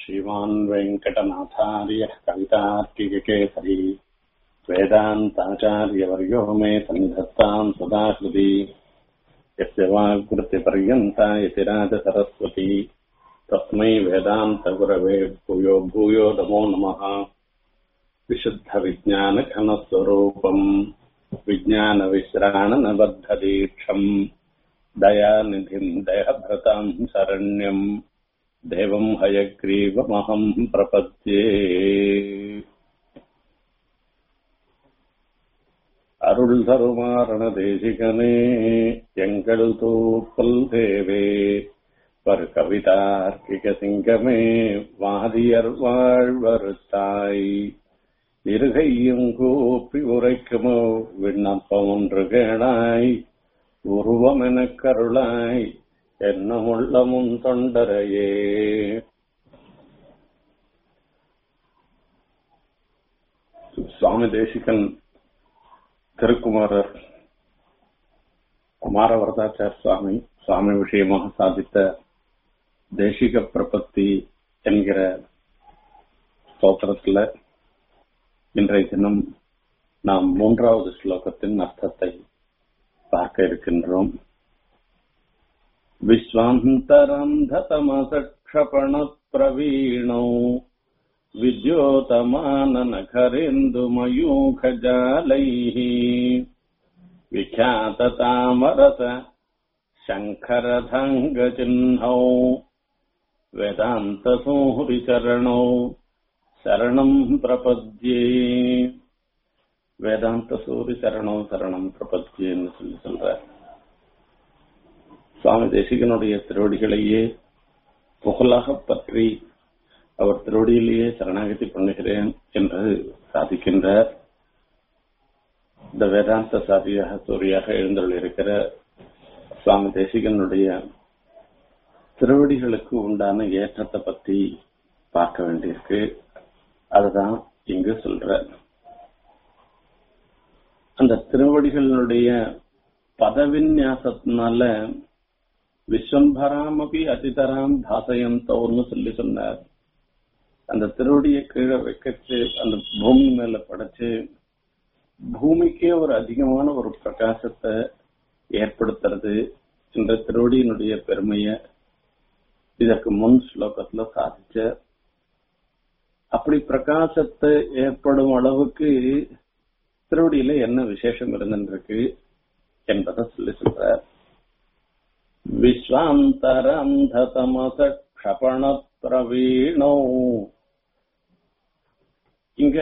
श्रीमान् वेङ्कटनाथार्यः कवितार्किककेसरी वेदान्ताचार्यवर्यो मे सन्निधत्ताम् सदा हृदि यस्य वाग्वृत्तिपर्यन्ता यतिराजसरस्वती तस्मै वेदान्तगुरवे भूयो भूयो नमो नमः विशुद्धविज्ञानघनस्वरूपम् विज्ञानविश्राणनबद्धदीक्षम् दयानिधिम् दयभृताम् शरण्यम् देवम् हयग्रीवमहम् प्रपद्ये அருள் தருமாரண தேசிகனே எங்கள் தூப்பல் தேவே பர் கவிதார்க்கிக சிங்கமே வாதியர் வாழ்வருத்தாய் இருகையும் கூப்பி உரைக்குமோ விண்ணப்பம் ஒன்று கேளாய் உருவமெனக் கருளாய் என்னமுள்ளமும் தொண்டரையே சுவாமி தேசிகன் திருக்குமாரர் குமாரவரதாச்சார் சுவாமி சுவாமி விஷயமாக சாதித்த தேசிக பிரபத்தி என்கிற ஸ்தோத்திரத்துல இன்றைய தினம் நாம் மூன்றாவது ஸ்லோகத்தின் அர்த்தத்தை பார்க்க இருக்கின்றோம் விஸ்வாந்தரந்ததமசக்ஷபண பிரவீணோ विद्योतमाननखरेन्दुमयूखजालैः विख्याततामरस शङ्खरधङ्गचिह्नौ वेदान्तसूरिचरणौ शरणम् प्रपद्ये வேதாந்த சூரி சரணம் சரணம் பிரபத்தியன்னு சொல்லி சொல்ற சுவாமி தேசிகனுடைய திருவடிகளையே புகழாக பற்றி அவர் திருவடியிலேயே சரணாகதி பண்ணுகிறேன் என்று சாதிக்கின்றார் இந்த வேதாந்த சாதியாக சூரியாக எழுந்துள்ள இருக்கிற சுவாமி தேசிகனுடைய திருவடிகளுக்கு உண்டான ஏற்றத்தை பத்தி பார்க்க வேண்டியிருக்கு அதுதான் இங்கு சொல்ற அந்த திருவடிகளுடைய பதவிநியாசத்தினால விஸ்வம்பராமபி அதிதராம் பாசயந்தோன்னு சொல்லி சொன்னார் அந்த திருவடியை கீழே வைக்கச்சு அந்த பூமி மேல படைச்சு பூமிக்கே ஒரு அதிகமான ஒரு பிரகாசத்தை ஏற்படுத்துறது என்ற திருவடியினுடைய பெருமைய இதற்கு முன் ஸ்லோகத்துல சாதிச்ச அப்படி பிரகாசத்தை ஏற்படும் அளவுக்கு திருவடியில என்ன விசேஷம் இருந்துருக்கு என்பதை சொல்லி சொல்ற விஸ்வாந்தரந்ததமச க்ஷபண பிரவீணோ இங்க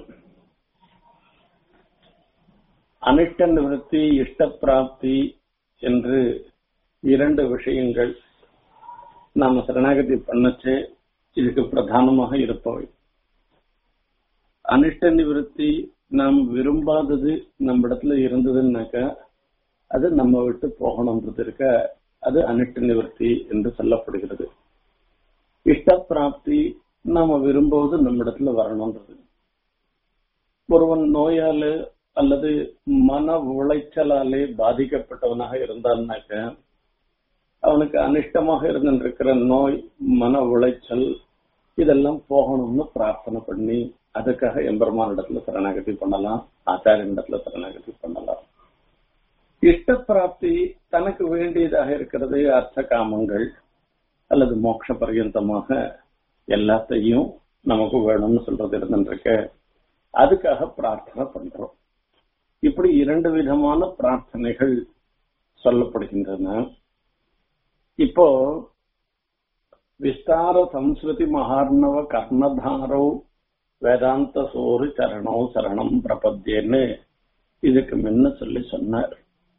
அனிஷ்ட நிவர்த்தி இஷ்ட பிராப்தி என்று இரண்டு விஷயங்கள் நாம சரணாகதி பண்ணச்சு இதுக்கு பிரதானமாக இருப்பவை அனிஷ்ட நிவர்த்தி நாம் விரும்பாதது நம்ம இடத்துல இருந்ததுன்னாக்கா அது நம்ம விட்டு போகணும்ன்றது இருக்க அது அனிஷ்ட நிவர்த்தி என்று சொல்லப்படுகிறது இஷ்ட பிராப்தி நாம விரும்புவது நம்ம இடத்துல வரணும்ன்றது ஒருவன் நோயால அல்லது மன உளைச்சலாலே பாதிக்கப்பட்டவனாக இருந்தான்னாக்க அவனுக்கு அனிஷ்டமாக இருந்திருக்கிற நோய் மன உளைச்சல் இதெல்லாம் போகணும்னு பிரார்த்தனை பண்ணி அதுக்காக எம்பெருமான் இடத்துல சரணாகதி பண்ணலாம் ஆச்சாரியன் இடத்துல சரணாகதி பண்ணலாம் இஷ்ட பிராப்தி தனக்கு வேண்டியதாக இருக்கிறது அர்த்த காமங்கள் அல்லது மோட்ச பர்யந்தமாக எல்லாத்தையும் நமக்கு வேணும்னு சொல்றது இருந்துருக்க அதுக்காக பிரார்த்தனை பண்றோம் இப்படி இரண்டு விதமான பிரார்த்தனைகள் சொல்லப்படுகின்றன இப்போ விஸ்தார சம்ஸ்கிருதி மகார்ணவ கர்ணதாரோ வேதாந்த சோறு சரணோ சரணம் பிரபத்தியன்னு இதுக்கு முன்ன சொல்லி சொன்னார்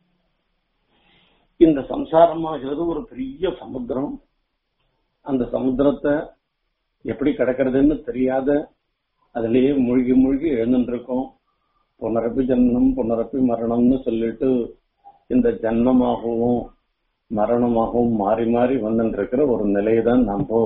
இந்த சம்சாரமாகிறது ஒரு பெரிய சமுத்திரம் அந்த சமுத்திரத்தை எப்படி கிடக்கிறதுன்னு தெரியாத அதுலயே மூழ்கி மூழ்கி எழுந்துருக்கோம் புனரப்பி ஜன்மம் புனரப்பி மரணம்னு சொல்லிட்டு இந்த ஜன்மமாகவும் மரணமாகவும் மாறி மாறி வந்துருக்கிற ஒரு நிலையை தான் நாம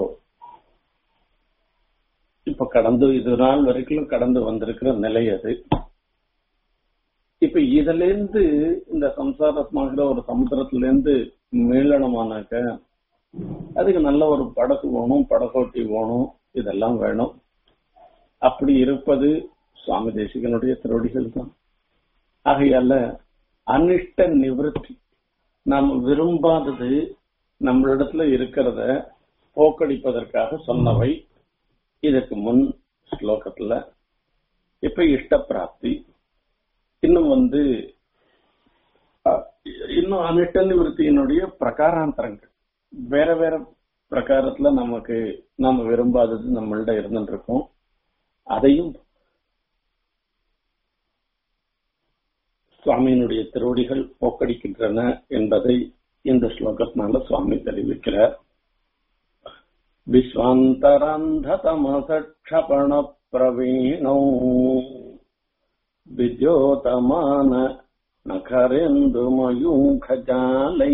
இப்ப கடந்து இது நாள் வரைக்கும் கடந்து வந்திருக்கிற நிலை அது இப்ப இதுல இருந்து இந்த சம்சாரமாகிற ஒரு சமுத்திரத்துல இருந்து மீளனமானாக்க அதுக்கு நல்ல ஒரு படகு வேணும் படகோட்டி வேணும் இதெல்லாம் வேணும் அப்படி இருப்பது சுவாமி தேசிகனுடைய திருவடிகள் தான் ஆகையால அனிஷ்ட நிவர்த்தி நாம் விரும்பாதது நம்மளிடத்துல இருக்கிறத போக்கடிப்பதற்காக சொன்னவை இதற்கு முன் ஸ்லோகத்துல இப்ப இஷ்ட பிராப்தி இன்னும் வந்து அஹ், இன்னும் அனிஷ்ட நிவர்த்தியினுடைய பிரகாராந்தரங்கள் வேற வேற பிரகாரத்துல நமக்கு நாம விரும்பாதது நம்மள்ட இருந்துட்டு இருக்கோம் அதையும் சுவாமியினுடைய திருவடிகள் போக்கடிக்கின்றன என்பதை இந்த ஸ்லோகத்தினால சுவாமி தெரிவிக்கிறார் விஸ்வாந்தரந்ததமசக்ஷபண பிரவீணோ வித்யோதமான நகரேந்து மயூகஜாலை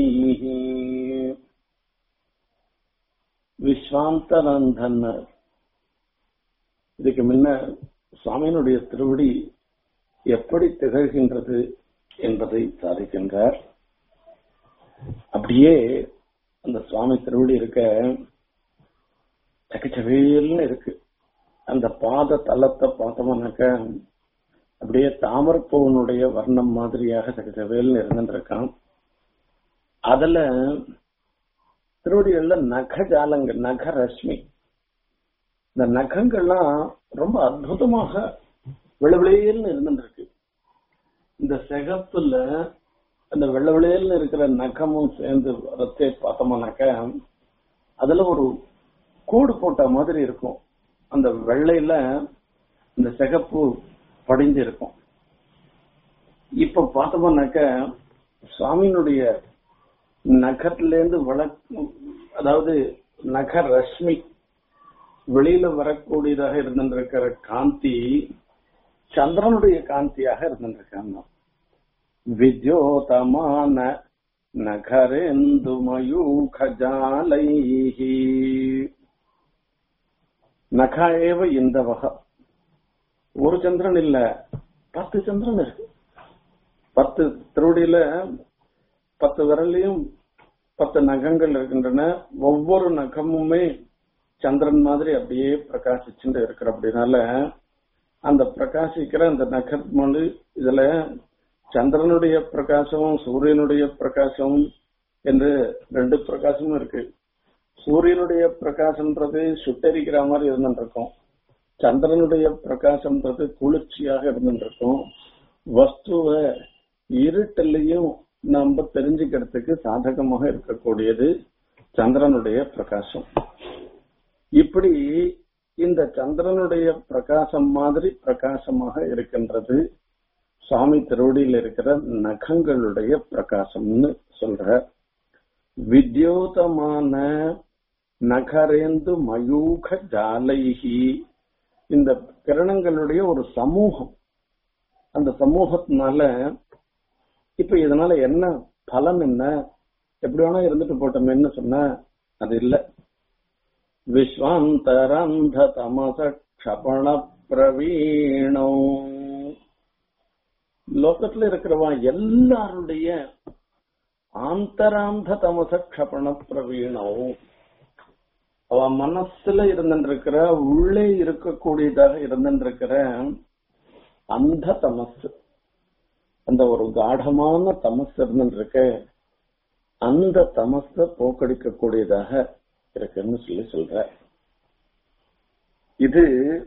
விஸ்வாந்தரந்தன் இதுக்கு முன்ன சுவாமியினுடைய திருவடி எப்படி திகழ்கின்றது என்பதை சாதிக்கின்றார் அப்படியே அந்த சுவாமி திருவடி இருக்க சக்கச்சவேல்னு இருக்கு அந்த பாத தலத்தை பார்த்தோம்னாக்க அப்படியே தாமரப்பூவனுடைய வர்ணம் மாதிரியாக சக்கச்சவேல்னு இருந்துருக்கான் அதுல திருவடிகள்ல நக ஜாலங்கள் நக ரஷ்மி இந்த நகங்கள்லாம் ரொம்ப அற்புதமாக விளவிளையல்னு இருந்துருக்கு இந்த சிகப்புல அந்த வெள்ளை விளையல்னு இருக்கிற நகமும் சேர்ந்து வரத்தை பார்த்தோம்னாக்க அதுல ஒரு கோடு போட்ட மாதிரி இருக்கும் அந்த வெள்ளையில இந்த சிகப்பு படிஞ்சு இருக்கும் இப்ப பார்த்தோம்னாக்க சுவாமியினுடைய நகத்துல இருந்து வளர்க்கு அதாவது நக ரஷ்மி வெளியில வரக்கூடியதாக இருந்திருக்கிற காந்தி சந்திரனுடைய காந்தியாக இருந்திருக்காங்க வித்யோதமான நகரேந்து மயூகஜாலை நகா ஏவ இந்த வகை ஒரு சந்திரன் இல்ல பத்து சந்திரன் இருக்கு பத்து திருவடியில பத்து விரல்லையும் பத்து நகங்கள் இருக்கின்றன ஒவ்வொரு நகமுமே சந்திரன் மாதிரி அப்படியே பிரகாசிச்சுட்டு இருக்கிற அப்படின்னால அந்த பிரகாசிக்கிற அந்த நகர்மணு இதுல சந்திரனுடைய பிரகாசமும் சூரியனுடைய பிரகாசமும் என்று ரெண்டு பிரகாசமும் இருக்கு சூரியனுடைய பிரகாசம்ன்றது சுட்டரிக்கிற மாதிரி இருந்துருக்கும் சந்திரனுடைய பிரகாசம்ன்றது குளிர்ச்சியாக இருந்துருக்கும் வஸ்துவ இருட்டிலையும் நம்ம தெரிஞ்சுக்கிறதுக்கு சாதகமாக இருக்கக்கூடியது சந்திரனுடைய பிரகாசம் இப்படி இந்த சந்திரனுடைய பிரகாசம் மாதிரி பிரகாசமாக இருக்கின்றது சுவாமி திருவடியில் இருக்கிற நகங்களுடைய பிரகாசம்னு சொல்ற வித்யோதமான நகரேந்து மயூக ஜாலைகி இந்த கிரணங்களுடைய ஒரு சமூகம் அந்த சமூகத்தினால இப்ப இதனால என்ன பலன் என்ன எப்படி வேணா இருந்துட்டு போட்டோமேன்னு சொன்ன அது இல்ல விஸ்வாந்தரந்த தமச க்ஷபண பிரவீணோ லோகத்துல இருக்கிறவா எல்லாருடைய ஆந்தராந்த தமச க்ஷபண பிரவீணோ அவ மனசுல இருந்திருக்கிற உள்ளே இருக்கக்கூடியதாக இருந்திருக்கிற அந்த தமசு அந்த ஒரு காடமான தமஸ் இருந்திருக்க அந்த தமஸ போக்கடிக்கக்கூடியதாக இருக்குன்னு சொல்லி சொல்ற இது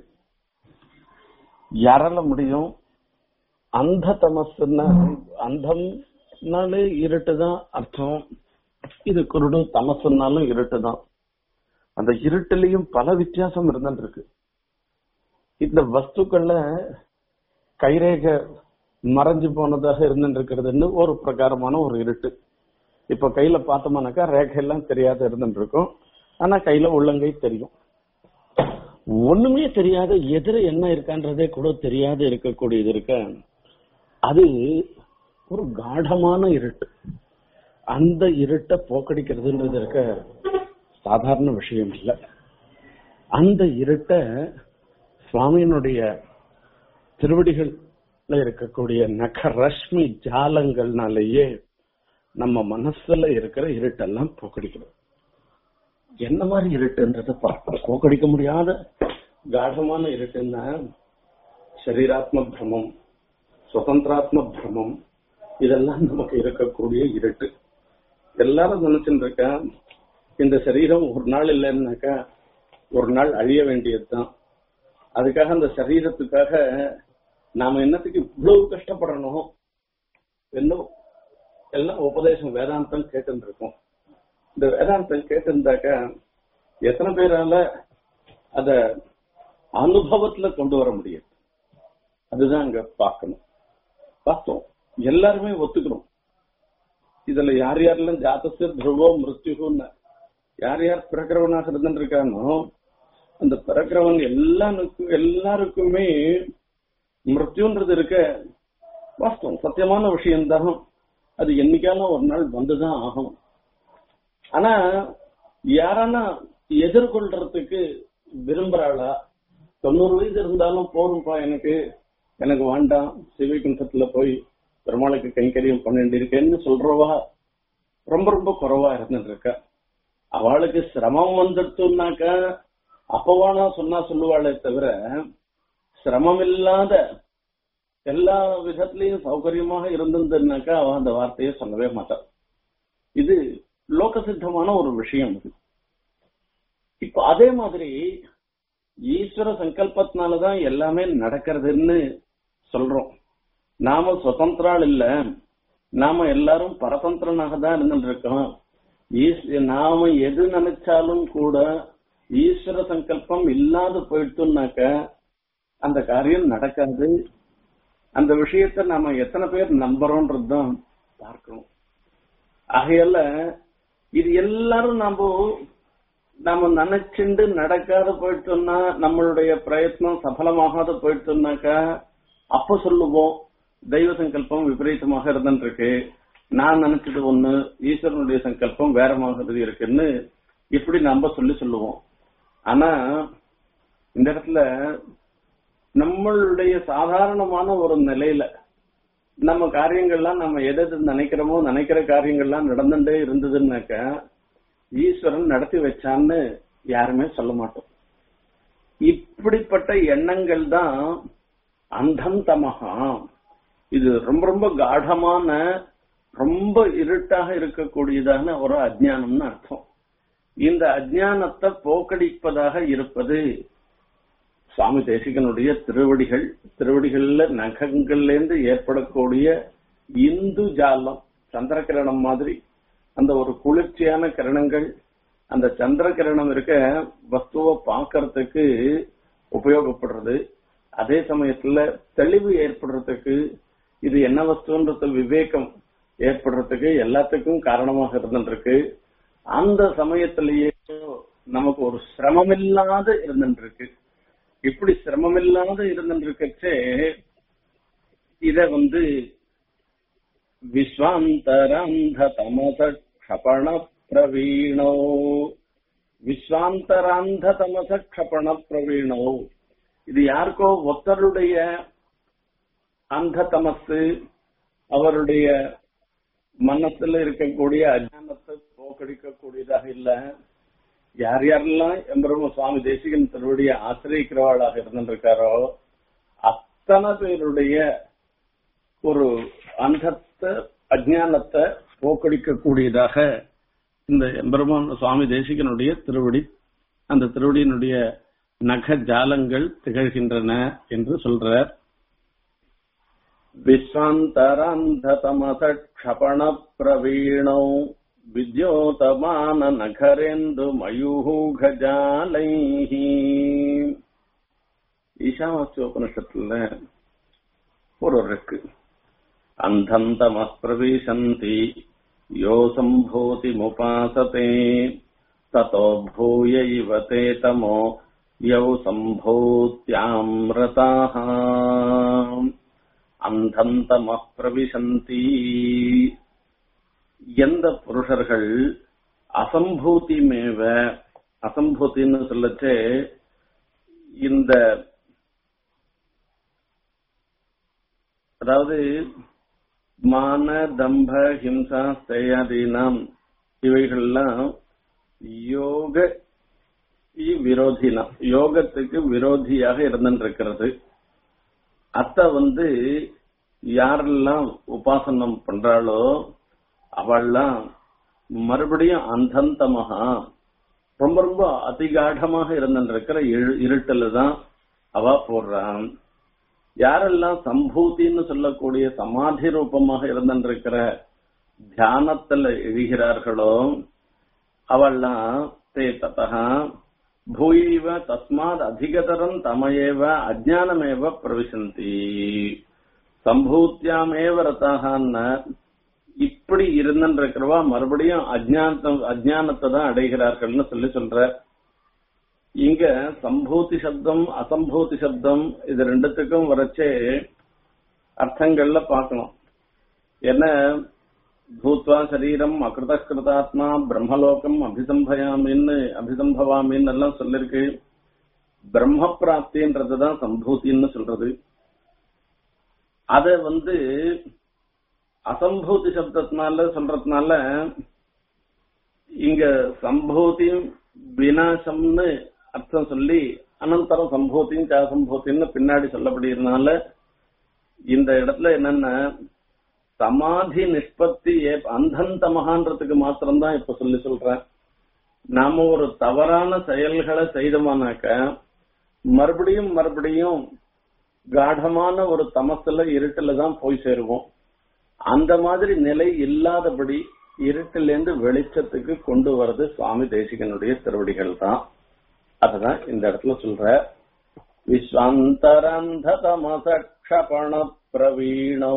யாரால முடியும் அந்த தமசுன்னா அந்தம்னாலே இருட்டுதான் அர்த்தம் இது குருடு தமசுன்னாலும் இருட்டுதான் அந்த இருட்டுலயும் பல வித்தியாசம் இருந்துருக்கு இந்த வஸ்துக்கள்ல கைரேக மறைஞ்சு போனதாக இருந்துருக்கிறதுன்னு ஒரு பிரகாரமான ஒரு இருட்டு இப்ப கையில பார்த்தோம்னாக்கா ரேகையெல்லாம் தெரியாத இருந்துட்டு இருக்கும் ஆனா கையில உள்ளங்கை தெரியும் ஒண்ணுமே தெரியாத எதிர என்ன இருக்கான்றதே கூட தெரியாத இருக்கக்கூடியது இருக்க அது ஒரு காடமான இருட்டு அந்த இருட்டை போக்கடிக்கிறதுன்றது இருக்க சாதாரண விஷயம் இல்லை அந்த இருட்டை சுவாமியினுடைய திருவடிகள்ல இருக்கக்கூடிய நக ரஷ்மி ஜாலங்கள்னாலேயே நம்ம மனசுல இருக்கிற இருட்டெல்லாம் போக்கடிக்கணும் என்ன மாதிரி இருட்டுன்றத பார்ப்போம் போக்கடிக்க முடியாத காடமான இருட்டுன்னா சரீராத்ம பிரமம் சுதந்திராத்ம பிரமம் இதெல்லாம் நமக்கு இருக்கக்கூடிய இருட்டு எல்லாரும் நினைச்சுட்டு இருக்கா இந்த சரீரம் ஒரு நாள் இல்லைன்னாக்கா ஒரு நாள் அழிய வேண்டியதுதான் அதுக்காக அந்த சரீரத்துக்காக நாம என்னத்துக்கு இவ்வளவு கஷ்டப்படணும் இன்னும் எல்லாம் உபதேசம் வேதாந்தம் கேட்டு இருக்கோம் இந்த வேதாந்தம் கேட்டிருந்தாக்கா எத்தனை பேரால அத அனுபவத்துல கொண்டு வர முடியும் அதுதான் அங்க பார்க்கணும் பார்த்தோம் எல்லாருமே ஒத்துக்கணும் இதுல யார் யாரெல்லாம் ஜாதச துருவோ மிருத்யுன்னு யார் யார் பிறக்கிறவனாக இருந்துட்டு இருக்கானோ அந்த பிறக்கிறவன் எல்லாருக்கும் எல்லாருக்குமே மிருத்யுன்றது இருக்க வாஸ்தவம் சத்தியமான விஷயம்தான் அது என்னைக்காலும் ஒரு நாள் வந்துதான் ஆகும் ஆனா யாரானா எதிர்கொள்றதுக்கு விரும்புறாளா தொண்ணூறு வயசு இருந்தாலும் போதும்பா எனக்கு எனக்கு வேண்டாம் சிவகுண்டத்துல போய் பெருமாளுக்கு கைங்கரியம் பண்ணிட்டு இருக்கேன்னு சொல்றவா ரொம்ப ரொம்ப குறைவா இருந்துட்டு இருக்கா அவளுக்கு சிரமம் வந்துடுத்துனாக்கா அப்பவானா சொன்னா சொல்லுவாளே தவிர சிரமம் இல்லாத எல்லா விதத்திலையும் சௌகரியமாக இருந்திருந்தாக்கா அவ அந்த வார்த்தையை சொல்லவே மாட்டாள் இது லோக சித்தமான ஒரு விஷயம் இது இப்போ அதே மாதிரி ஈஸ்வர சங்கல்பத்தினாலதான் எல்லாமே நடக்கிறதுன்னு சொல்றோம் நாம சுதந்திரால் இல்ல நாம எல்லாரும் பரதந்திரனாக தான் இருந்துட்டு இருக்கோம் நாம எது நினைச்சாலும் கூட ஈஸ்வர சங்கல்பம் இல்லாத போயிட்டோம்னாக்க அந்த காரியம் நடக்காது அந்த விஷயத்த நாம எத்தனை பேர் நம்புறோன்றதுதான் பார்க்கணும் ஆகையால இது எல்லாரும் நாம நாம நினைச்சுண்டு நடக்காத போயிட்டோம்னா நம்மளுடைய பிரயத்னம் சபலமாகாத போயிட்டோம்னாக்கா அப்ப சொல்லுவோம் தெய்வ சங்கல்பம் விபரீதமாக இருந்துருக்கு நான் நினைச்சது ஒண்ணு ஈஸ்வரனுடைய சங்கல்பம் வேற மாதிரி இருக்குன்னு இப்படி நம்ம சொல்லி சொல்லுவோம் ஆனா இந்த இடத்துல நம்மளுடைய சாதாரணமான ஒரு நிலையில நம்ம காரியங்கள்லாம் நம்ம எது எது நினைக்கிறோமோ நினைக்கிற காரியங்கள்லாம் நடந்துட்டே இருந்ததுன்னாக்க ஈஸ்வரன் நடத்தி வச்சான்னு யாருமே சொல்ல மாட்டோம் இப்படிப்பட்ட எண்ணங்கள் தான் அந்தம் தமகா இது ரொம்ப ரொம்ப காடமான ரொம்ப இருட்டாக இருக்கக்கூடியதான ஒரு அஜ்ஞானம்னு அர்த்தம் இந்த அஜ்ஞானத்தை போக்கடிப்பதாக இருப்பது சுவாமி தேசிகனுடைய திருவடிகள் திருவடிகள்ல நகங்கள்ல இருந்து ஏற்படக்கூடிய இந்து ஜாலம் சந்திர கிரணம் மாதிரி அந்த ஒரு குளிர்ச்சியான கிரணங்கள் அந்த சந்திர கிரணம் இருக்க வஸ்துவை பார்க்கறதுக்கு உபயோகப்படுறது அதே சமயத்துல தெளிவு ஏற்படுறதுக்கு இது என்ன வஸ்துன்றது விவேகம் ஏற்படுறதுக்கு எல்லாத்துக்கும் காரணமாக இருந்துருக்கு அந்த சமயத்திலேயே நமக்கு ஒரு சிரமம் இல்லாத இருந்துருக்கு இப்படி சிரமம் இல்லாத இருந்துருக்கச்சே இத வந்து விஸ்வாந்தராந்த தமச க்ஷபண பிரவீணோ விஸ்வாந்தராந்த தமச க்ஷபண பிரவீணோ இது யாருக்கோ ஒத்தருடைய அந்த தமசு அவருடைய மனசுல இருக்கக்கூடிய அஜானத்தை போக்கடிக்கக்கூடியதாக இல்ல யார் யாரெல்லாம் எம்பெரும சுவாமி தேசிகன் திருவடியை ஆசிரியக்கிறவாளாக இருந்திருக்காரோ அத்தனை பேருடைய ஒரு அந்தத்தை அஜானத்தை போக்கடிக்கக்கூடியதாக இந்த எம்பெருமான் சுவாமி தேசிகனுடைய திருவடி அந்த திருவடியினுடைய நக ஜாலங்கள் திகழ்கின்றன என்று சொல்றார் விஸ்வாந்தராந்ததமசக்ஷபண பிரவீணோ வித்யோதமான நகரேந்து மயூகஜாலை ஈஷாவாஸ்யோபனிஷத்துல ஒரு இருக்கு அந்தந்தம பிரவிசந்தி யோ சம்போதி முபாசதே ததோ பூய இவ தே தமோ யௌ சம்போத்யாமிரதாக அந்தந்தம பிரவிசந்தி எந்த புருஷர்கள் அசம்பூதி மேவ அசம்பூத்தின்னு சொல்லச்சு இந்த அதாவது மான தம்ப ஹிம்சா ஸ்தேயாதீனாம் இவைகள்லாம் யோக விரோதினா யோகத்துக்கு விரோதியாக இருந்திருக்கிறது அத்த வந்து யாரெல்லாம் உபாசனம் பண்றாளோ அவள்லாம் மறுபடியும் அந்தந்தமகா ரொம்ப ரொம்ப அதிகாடமாக இருந்திருக்கிற இருட்டல தான் அவ போடுறான் யாரெல்லாம் சம்பூத்தின்னு சொல்லக்கூடிய சமாதி ரூபமாக இருந்திருக்கிற தியானத்துல எழுகிறார்களோ அவள்லாம் தே ததா பூயைவ தஸ்மாத் அதிகதரம் தமையேவ அஜானமேவ பிரவிசந்தி சம்பூத்தியாமேவ ரத்தாகன்னு இப்படி இருந்திருக்கிறவா மறுபடியும் அஜானம் அஜானத்தை தான் அடைகிறார்கள்னு சொல்லி சொல்ற இங்க சம்பூதி சப்தம் அசம்பூதி சப்தம் இது ரெண்டுத்துக்கும் வரைச்சே அர்த்தங்கள்ல பார்க்கணும் என்ன பூத்வா சரீரம் அகிருதஸ்கிருதாத்மா பிரம்மலோகம் அபிசம்பயாமின்னு அபிசம்பவாமின்னு எல்லாம் சொல்லிருக்கு பிரம்ம பிராப்தின்றதுதான் சம்பூத்தின்னு சொல்றது அத வந்து அசம்பூதி சப்தத்தினால சொல்றதுனால இங்க சம்பூதியும் வினாசம்னு அர்த்தம் சொல்லி அனந்தரம் சம்பூத்தியும் சம்பூத்தின்னு பின்னாடி சொல்லப்படுகிறதுனால இந்த இடத்துல என்னன்னா சமாதி நிஷ்பத்தி அந்தந்தமகான்றதுக்கு மாத்திரம்தான் இப்ப சொல்லி சொல்றேன் நாம ஒரு தவறான செயல்களை செய்தோமானாக்க மறுபடியும் மறுபடியும் காடமான ஒரு தமசுல இருட்டுல தான் போய் சேருவோம் அந்த மாதிரி நிலை இல்லாதபடி இருட்டிலேருந்து வெளிச்சத்துக்கு கொண்டு வர்றது சுவாமி தேசிகனுடைய திருவடிகள் தான் அதுதான் இந்த இடத்துல சொல்ற விஸ்வாந்தரந்ததமசக்ஷபண பிரவீணோ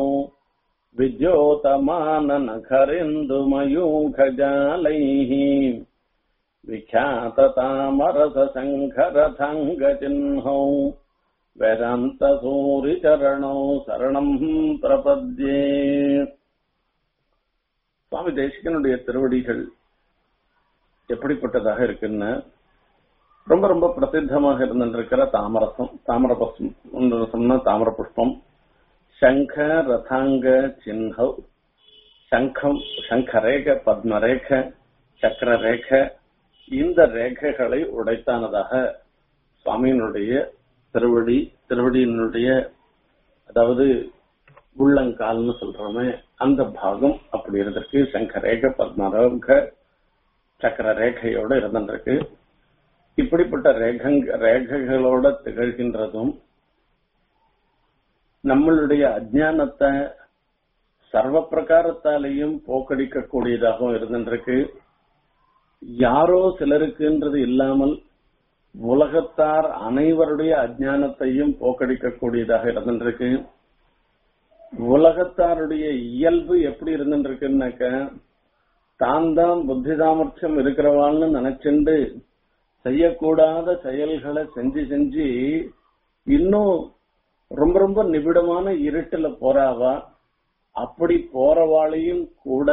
विद्योतमाननखरिन्दुमयूखजालैः विख्याततामरसशङ्खरथङ्गचिह्नौ वेदान्तसूरिचरणौ சரணம் பிரபத்யே சுவாமி தேசிகனுடைய திருவடிகள் எப்படிப்பட்டதாக இருக்குன்னு ரொம்ப ரொம்ப பிரசித்தமாக இருந்திருக்கிற தாமரசம் தாமர புஷ்பம் தாமர புஷ்பம் சங்க ரதாங்க சின்ஹவ் சங்கம் சங்கரேக பத்மரேக சக்கரரேக இந்த ரேகைகளை உடைத்தானதாக சுவாமியினுடைய திருவடி திருவடியினுடைய அதாவது உள்ளங்கால்னு சொல்றோமே அந்த பாகம் அப்படி இருந்திருக்கு சங்கரேக பத்மரேக சக்கர ரேகையோட இருந்திருக்கு இப்படிப்பட்ட ரேகங் ரேகைகளோட திகழ்கின்றதும் நம்மளுடைய அஜானத்தை சர்வ பிரகாரத்தாலேயும் போக்கடிக்கக்கூடியதாகவும் இருந்திருக்கு யாரோ சிலருக்குன்றது இல்லாமல் உலகத்தார் அனைவருடைய அஜானத்தையும் போக்கடிக்கக்கூடியதாக இருந்திருக்கு உலகத்தாருடைய இயல்பு எப்படி இருந்துருக்குன்னாக்க தான் தான் புத்தி சாமர்த்தியம் இருக்கிறவாள்னு நினைச்சுண்டு செய்யக்கூடாத செயல்களை செஞ்சு செஞ்சு இன்னும் ரொம்ப ரொம்ப நிபிடமான இருட்டுல போறாவா அப்படி போறவாளையும் கூட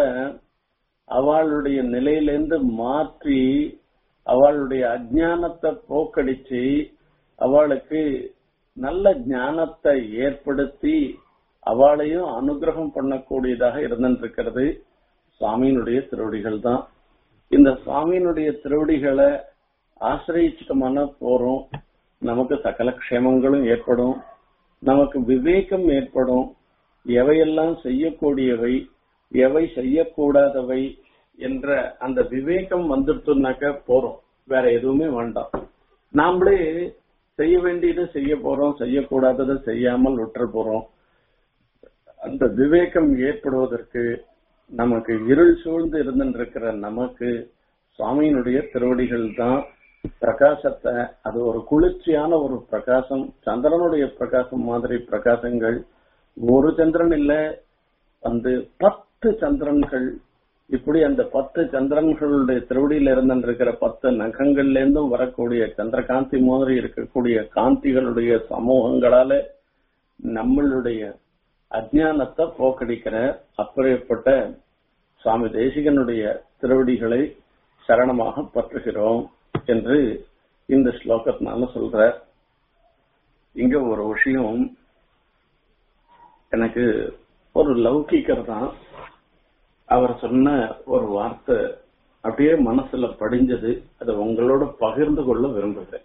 அவளுடைய நிலையிலேருந்து மாற்றி அவளுடைய அஜானத்தை போக்கடிச்சு அவளுக்கு நல்ல ஞானத்தை ஏற்படுத்தி அவளையும் அனுகிரகம் பண்ணக்கூடியதாக இருந்திருக்கிறது சுவாமியினுடைய திருவடிகள் தான் இந்த சுவாமியினுடைய திருவடிகளை ஆசிரியிச்சிட்டமான போறோம் நமக்கு சகல க்ஷேமங்களும் ஏற்படும் நமக்கு விவேகம் ஏற்படும் எவையெல்லாம் செய்யக்கூடியவை எவை செய்யக்கூடாதவை என்ற அந்த விவேகம் வந்துடுச்சுனாக்க போறோம் வேற எதுவுமே வேண்டாம் நாமளே செய்ய வேண்டியதை செய்ய போறோம் செய்யக்கூடாததை செய்யாமல் விட்டுற போறோம் அந்த விவேகம் ஏற்படுவதற்கு நமக்கு இருள் சூழ்ந்து இருந்திருக்கிற நமக்கு சுவாமியினுடைய திருவடிகள் தான் பிரகாசத்தை அது ஒரு குளிர்ச்சியான ஒரு பிரகாசம் சந்திரனுடைய பிரகாசம் மாதிரி பிரகாசங்கள் ஒரு சந்திரன் இல்ல வந்து பத்து சந்திரன்கள் இப்படி அந்த பத்து சந்திரன்களுடைய திருவடியில இருந்திருக்கிற பத்து நகங்கள்ல இருந்தும் வரக்கூடிய சந்திரகாந்தி மாதிரி இருக்கக்கூடிய காந்திகளுடைய சமூகங்களால நம்மளுடைய அஜானத்தை போக்கடிக்கிற அப்படிப்பட்ட சுவாமி தேசிகனுடைய திருவடிகளை சரணமாக பற்றுகிறோம் என்று இந்த ஸ்லோகத்தினால சொல்ற இங்க ஒரு விஷயம் எனக்கு ஒரு லௌகிக்கர் தான் அவர் சொன்ன ஒரு வார்த்தை அப்படியே மனசுல படிஞ்சது அதை உங்களோட பகிர்ந்து கொள்ள விரும்புகிறேன்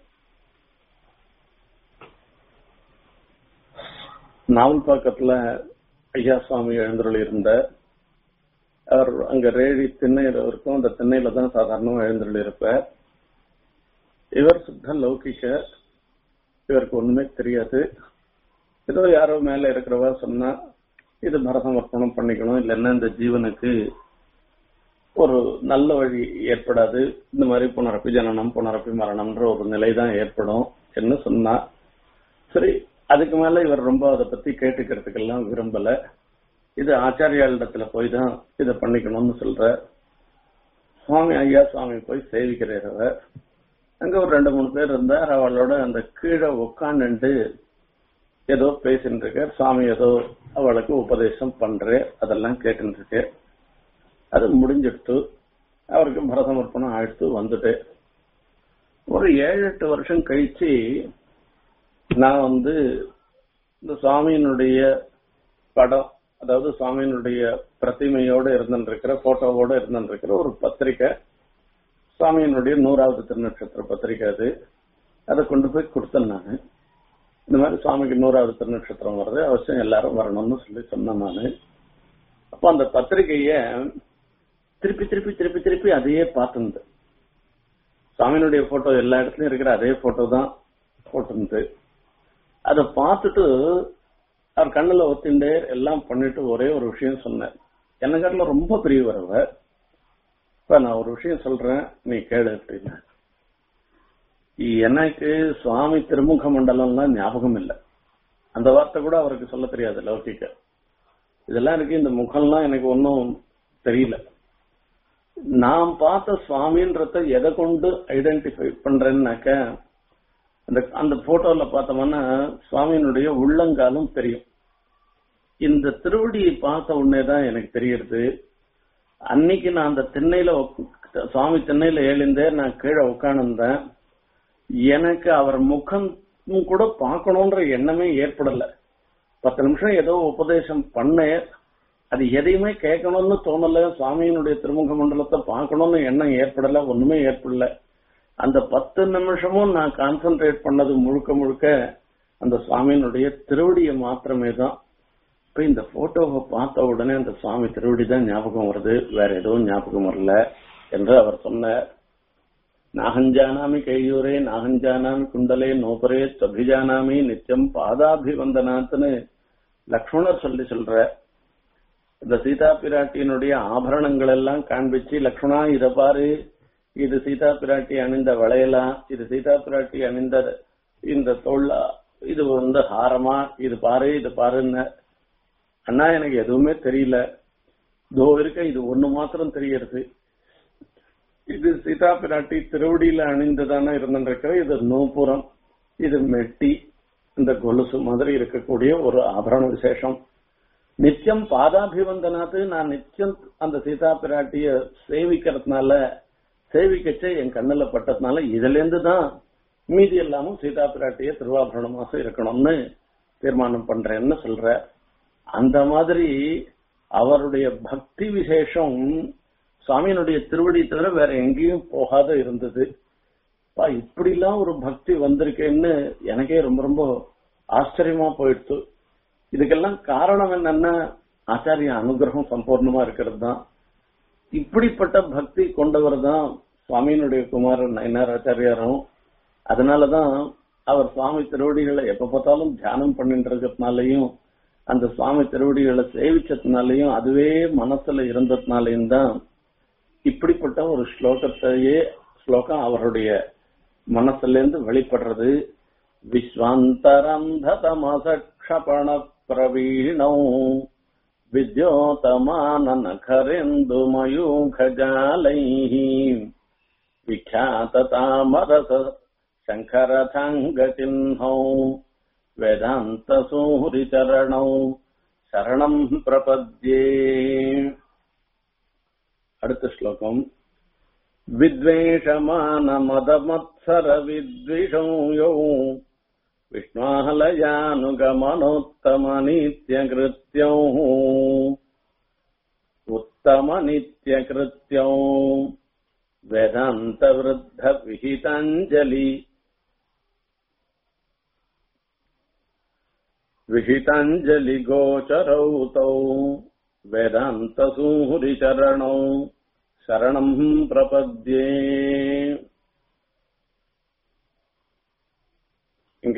நாவல் பக்கத்துல ஐயா சுவாமி எழுந்தருள் இருந்த அவர் அங்க ரேடி திண்ணையில இருக்கும் அந்த திண்ணையில தான் சாதாரணமா எழுந்தருள் இருப்பார் இவர் சுத்த லௌகிக இவருக்கு ஒண்ணுமே தெரியாது ஏதோ யாரோ மேல இருக்கிறவா சொன்னா இது மரசமர்ப்பணம் பண்ணிக்கணும் இல்லைன்னா இந்த ஜீவனுக்கு ஒரு நல்ல வழி ஏற்படாது இந்த மாதிரி புனரப்பி ஜனனம் புனரப்பி மரணம்ன்ற ஒரு நிலை தான் ஏற்படும் என்ன சொன்னா சரி அதுக்கு மேல இவர் ரொம்ப அதை பத்தி கேட்டுக்கிறதுக்கெல்லாம் விரும்பல இது ஆச்சாரியாளிடத்துல போய் தான் இதை பண்ணிக்கணும்னு சொல்ற சுவாமி ஐயா சுவாமி போய் சேவிக்கிறார் அவர் அங்க ஒரு ரெண்டு மூணு பேர் இருந்தார் அவளோட அந்த கீழே உட்காந்துட்டு ஏதோ பேசிட்டு இருக்கார் சுவாமி ஏதோ அவளுக்கு உபதேசம் பண்றேன் அதெல்லாம் கேட்டுட்டு இருக்கு அது முடிஞ்சிடுத்து அவருக்கு பரதமர்ப்பணம் ஆயிடுத்து வந்துட்டு ஒரு ஏழு எட்டு வருஷம் கழிச்சு நான் வந்து இந்த சுவாமியினுடைய படம் அதாவது சுவாமியினுடைய பிரதிமையோட இருந்துருக்கிற போட்டோவோட இருந்துருக்கிற ஒரு பத்திரிக்கை சுவாமியினுடைய நூறாவது திருநட்சத்திர பத்திரிக்கை அது அதை கொண்டு போய் கொடுத்தேன் நான் இந்த மாதிரி சுவாமிக்கு நூறாவது திருநட்சத்திரம் வருது அவசியம் எல்லாரும் வரணும்னு சொல்லி சொன்னேன் நான் அப்போ அந்த பத்திரிகைய திருப்பி திருப்பி திருப்பி திருப்பி அதையே பார்த்துருந்து சுவாமியினுடைய போட்டோ எல்லா இடத்துலயும் இருக்கிற அதே போட்டோ தான் போட்டிருந்து அதை பார்த்துட்டு அவர் கண்ணுல ஒத்திண்டு எல்லாம் பண்ணிட்டு ஒரே ஒரு விஷயம் சொன்னேன் என்ன காட்டில ரொம்ப பெரியவர் அவர் இப்ப நான் ஒரு விஷயம் சொல்றேன் நீ கேளு அப்படின்னு எனக்கு சுவாமி திருமுக மண்டலம்லாம் ஞாபகம் இல்லை அந்த வார்த்தை கூட அவருக்கு சொல்ல தெரியாது லௌகிக்க இதெல்லாம் இருக்கு இந்த முகம்லாம் எனக்கு ஒன்றும் தெரியல நான் பார்த்த சுவாமின்றத எதை கொண்டு ஐடென்டிஃபை பண்றேன்னாக்க அந்த அந்த போட்டோல பார்த்தோம்னா சுவாமியினுடைய உள்ளங்காலும் தெரியும் இந்த திருவடியை பார்த்த உடனே தான் எனக்கு தெரியறது அன்னைக்கு நான் அந்த திண்ணையில உக்- சுவாமி திண்ணையில எழுந்தே நான் கீழே உட்காந்துருந்தேன் எனக்கு அவர் முகம் கூட பார்க்கணுன்ற எண்ணமே ஏற்படல பத்து நிமிஷம் ஏதோ உபதேசம் பண்ணேன் அது எதையுமே கேட்கணும்னு தோணல சுவாமியினுடைய திருமுக மண்டலத்தை பார்க்கணும்னு எண்ணம் ஏற்படல ஒண்ணுமே ஏற்படல அந்த பத்து நிமிஷமும் நான் கான்சென்ட்ரேட் பண்ணது முழுக்க முழுக்க அந்த சுவாமியினுடைய திருவடியை மாத்திரமே தான் இப்ப இந்த போட்டோவை பார்த்த உடனே அந்த சுவாமி திருவடி தான் ஞாபகம் வருது வேற எதுவும் ஞாபகம் வரல என்று அவர் சொன்னார் நாகஞ்சானாமி கையூரே நாகஞ்சானாமி குண்டலே நோபரே அபிஜானாமி நித்தியம் பாதாபிவந்தனாத்னு லக்ஷ்மணர் சொல்லி சொல்ற இந்த சீதா பிராட்டியினுடைய ஆபரணங்கள் எல்லாம் காண்பிச்சு லக்ஷ்மணா இத பாரு இது சீதா பிராட்டி அணிந்த வளையலா இது சீதா பிராட்டி அணிந்த இந்த தோல்லா இது வந்து ஹாரமா இது பாரு இது பாருன்னு அண்ணா எனக்கு எதுவுமே தெரியல தோ இருக்க இது ஒண்ணு மாத்திரம் தெரியறது இது சீதா பிராட்டி திருவடியில அணிந்துதானே இருந்திருக்கிற இது நூபுரம் இது மெட்டி இந்த கொலுசு மாதிரி இருக்கக்கூடிய ஒரு ஆபரண விசேஷம் நித்தியம் பாதாபிவந்தனாத்து நான் நித்தியம் அந்த சீதா பிராட்டிய சேவிக்கிறதுனால சேவிக்கச்சே என் கண்ணுல பட்டதுனால இதுல இருந்து தான் மீதி எல்லாமும் சீதா பிராட்டிய திருவாபரணமாக இருக்கணும்னு தீர்மானம் பண்றேன்னு சொல்ற அந்த மாதிரி அவருடைய பக்தி விசேஷம் சுவாமியினுடைய திருவடி தவிர வேற எங்கேயும் போகாத இருந்தது பா இப்படிலாம் ஒரு பக்தி வந்திருக்கேன்னு எனக்கே ரொம்ப ரொம்ப ஆச்சரியமா போயிடுச்சு இதுக்கெல்லாம் காரணம் என்னன்னா ஆச்சாரிய அனுகிரகம் சம்பூர்ணமா இருக்கிறது தான் இப்படிப்பட்ட பக்தி கொண்டவர் தான் சுவாமியினுடைய குமாரன் நயனார் ஆச்சாரியாரும் அதனாலதான் அவர் சுவாமி திருவடிகளை எப்ப பார்த்தாலும் தியானம் பண்ணிட்டு இருக்கிறதுனாலையும் அந்த சுவாமி திருவடிகளை சேவிச்சதுனாலையும் அதுவே மனசுல இருந்ததுனாலையும் தான் இப்படிப்பட்ட ஒரு ஸ்லோகத்தையே ஸ்லோகம் அவருடைய மனசுல இருந்து வெளிப்படுறது விஸ்வாந்தரந்ததமசக்ஷபண பிரவீணோ வித்யோதமானநகரேந்து மயூகஜாலைः விख्याततामरस शङ्करथाङ्गचिह्नौ वेदान्तसूरिचरणौ शरणम् प्रपद्ये அடுத்த ஸ்லோகம் विद्वेषमानमदमत्सर विद्विषौ यौ विष्णाहलयानुगमनोत्तमनित्यकृत्यौ उत्तमनित्यकृत्यौ வேதாந்த விஹிதாஞ்சலி विहिताञ्जलि गोचरौ तौ वेदान्तसूरिचरणौ शरणम् प्रपद्ये இங்க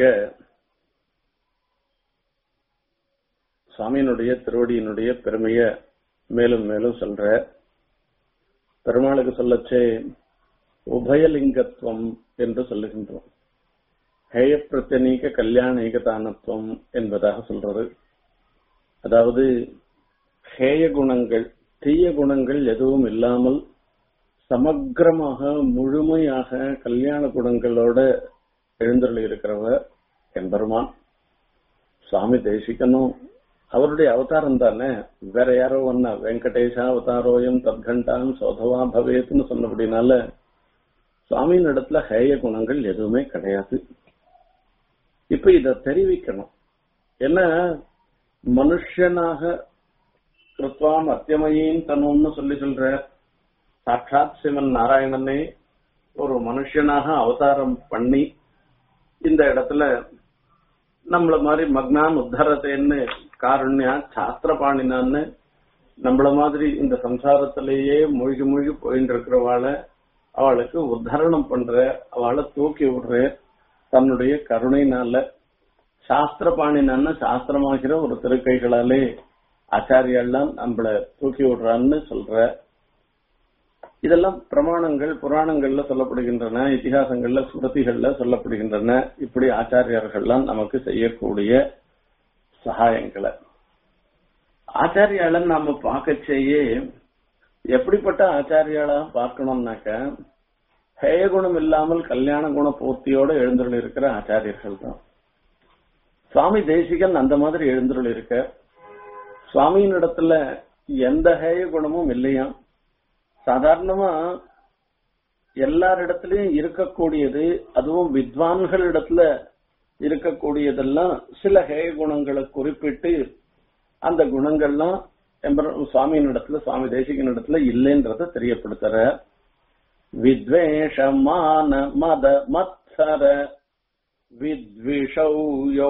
சுவாமியினுடைய திருவடியினுடைய பெருமைய மேலும் மேலும் சொல்ற பெருமாளுக்கு சொல்லச்சே உபயலிங்கத்துவம் என்று சொல்லுகின்றோம் ஹேய பிரச்சனீக கல்யாண ஏகதானத்துவம் என்பதாக சொல்றது அதாவது ஹேய குணங்கள் தீய குணங்கள் எதுவும் இல்லாமல் சமக்கிரமாக முழுமையாக கல்யாண குணங்களோட எழுந்தருளி இருக்கிறவர் எம்பெருமான் சுவாமி தேசிகனும் அவருடைய அவதாரம் தானே வேற யாரோ ஒன்னா வெங்கடேஷா அவதாரோயம் தத்கண்டான் சோதவா பவேத்னு சொன்னபடினால சுவாமியின் இடத்துல ஹேய குணங்கள் எதுவுமே கிடையாது இப்ப இத தெரிவிக்கணும் என்ன மனுஷனாக கிருத்வாம் அத்தியமையின் தனும்னு சொல்லி சொல்ற சாட்சாத் சிவன் நாராயணனே ஒரு மனுஷனாக அவதாரம் பண்ணி இந்த இடத்துல நம்மள மாதிரி மக்னான் உத்தரத்தேன்னு காருண்யா சாஸ்திர பாணினான்னு நம்மள மாதிரி இந்த சம்சாரத்திலேயே மூழ்கி மூழ்கி போயிட்டு இருக்கிறவாளை அவளுக்கு உத்தரணம் பண்ற அவளை தூக்கி விடுற தன்னுடைய கருணைனால சாஸ்திர பாணினான்னு சாஸ்திரமாகிற ஒரு திருக்கைகளாலே ஆச்சாரியெல்லாம் நம்மள தூக்கி விடுறான்னு சொல்ற இதெல்லாம் பிரமாணங்கள் புராணங்கள்ல சொல்லப்படுகின்றன இதிகாசங்கள்ல ஸ்மிருதிகள்ல சொல்லப்படுகின்றன இப்படி ஆச்சாரியர்கள்லாம் நமக்கு செய்யக்கூடிய சகாயங்களை ஆச்சாரியால நாம பார்க்கச்சேயே எப்படிப்பட்ட ஆச்சாரியாளா பார்க்கணும்னாக்க ஹேய குணம் இல்லாமல் கல்யாண குண பூர்த்தியோட எழுந்துள்ள இருக்கிற ஆச்சாரியர்கள் தான் சுவாமி தேசிகன் அந்த மாதிரி எழுந்துள்ள இருக்க சுவாமியின் இடத்துல எந்த ஹேய குணமும் இல்லையா சாதாரணமா எல்லாரிடத்திலயும் இருக்கக்கூடியது அதுவும் வித்வான்கள் இடத்துல இருக்கக்கூடியதெல்லாம் சில ஹேய குணங்களை குறிப்பிட்டு அந்த குணங்கள்லாம் சுவாமியின் இடத்துல சுவாமி தேசிகன் இடத்துல இல்லைன்றத தெரியப்படுத்துற வித்வேஷமான மத மத்சர வித்விஷௌ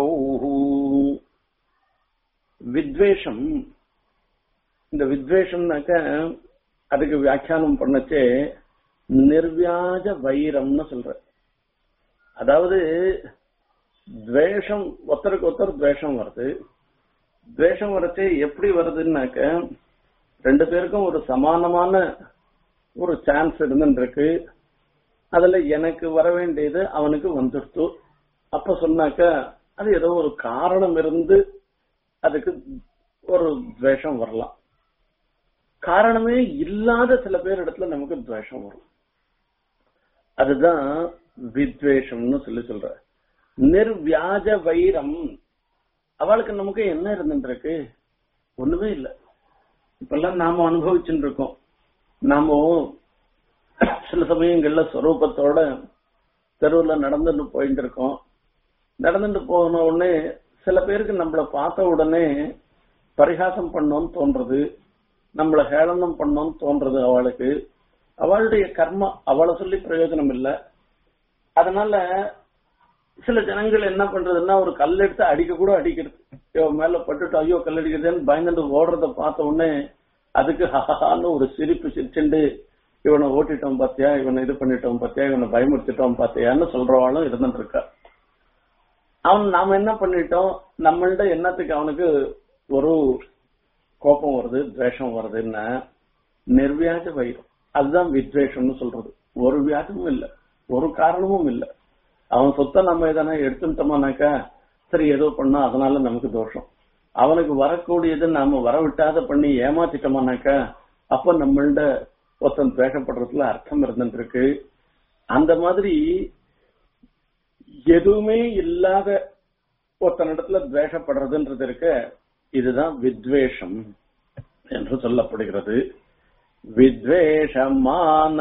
வித்வேஷம் இந்த வித்வேஷம்னாக்க அதுக்கு வியாக்கியானம் பண்ணச்சே நிர்வியாஜ வைரம்னு சொல்ற அதாவது துவேஷம் ஒருத்தருக்கு ஒருத்தர் துவேஷம் வருது துவேஷம் வரச்சே எப்படி வருதுன்னாக்க ரெண்டு பேருக்கும் ஒரு சமானமான ஒரு சான்ஸ் இருந்துருக்கு அதுல எனக்கு வர வேண்டியது அவனுக்கு வந்துடுத்து அப்ப சொன்னாக்க அது ஏதோ ஒரு காரணம் இருந்து அதுக்கு ஒரு துவேஷம் வரலாம் காரணமே இல்லாத சில பேர் இடத்துல நமக்கு துவேஷம் வரும் அதுதான் வித்வேஷம்னு சொல்லி சொல்ற நிர்வியாஜ வைரம் அவளுக்கு நமக்கு என்ன இருந்துருக்கு ஒண்ணுமே இல்ல இப்பெல்லாம் நாம அனுபவிச்சுட்டு இருக்கோம் நாம சில சமயங்கள்ல ஸ்வரூபத்தோட தெருவுல நடந்துட்டு போயிட்டு இருக்கோம் நடந்துட்டு போன உடனே சில பேருக்கு நம்மள பார்த்த உடனே பரிகாசம் பண்ணோம்னு தோன்றது நம்மள ஹேளனம் பண்ணோம்னு தோன்றது அவளுக்கு அவளுடைய கர்மா அவளை சொல்லி பிரயோஜனம் இல்ல அதனால சில ஜனங்கள் என்ன பண்றதுன்னா ஒரு கல் எடுத்து அடிக்க கூட அடிக்கிறது இவன் மேல பட்டுட்டு ஐயோ கல் அடிக்கிறதுன்னு பயந்துட்டு ஓடுறத பார்த்த உடனே அதுக்கு ஹஹான்னு ஒரு சிரிப்பு சிரிச்சுண்டு இவனை ஓட்டிட்டோம் பாத்தியா இவனை இது பண்ணிட்டோம் பாத்தியா இவனை பயமுறுத்திட்டோம் பாத்தியான்னு சொல்றவாளும் இருந்துட்டு இருக்கா அவன் நாம என்ன பண்ணிட்டோம் நம்மள்ட என்னத்துக்கு அவனுக்கு ஒரு கோபம் வருது துவேஷம் வருதுன்னா நிர்வியாஜ வைரம் அதுதான் வித்வேஷம்னு சொல்றது ஒரு வியாஜமும் இல்ல ஒரு காரணமும் இல்ல அவன் சொத்தை நம்ம எதனா எடுத்துட்டோமானாக்கா சரி ஏதோ பண்ணா அதனால நமக்கு தோஷம் அவனுக்கு வரக்கூடியது நாம வரவிட்டாத பண்ணி ஏமாத்திட்டோமானாக்கா அப்ப நம்மள்ட ஒருத்தன் துவேஷப்படுறதுல அர்த்தம் இருந்துட்டு இருக்கு அந்த மாதிரி எதுவுமே இல்லாத ஒருத்தனிடத்துல துவேஷப்படுறதுன்றது இருக்க இதுதான் வித்வேஷம் என்று சொல்லப்படுகிறது வித்வேஷமான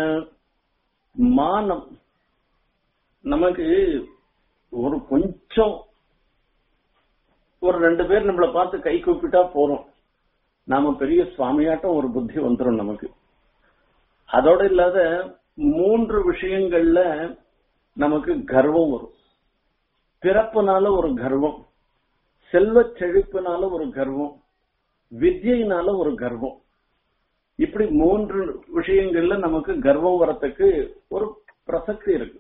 மானம் நமக்கு ஒரு கொஞ்சம் ஒரு ரெண்டு பேர் நம்மள பார்த்து கை கூப்பிட்டா போறோம் நாம பெரிய சுவாமியாட்டம் ஒரு புத்தி வந்துடும் நமக்கு அதோட இல்லாத மூன்று விஷயங்கள்ல நமக்கு கர்வம் வரும் பிறப்புனால ஒரு கர்வம் செல்வ செழிப்புனால ஒரு கர்வம் வித்யினால ஒரு கர்வம் இப்படி மூன்று விஷயங்கள்ல நமக்கு கர்வம் வரத்துக்கு ஒரு பிரசக்தி இருக்கு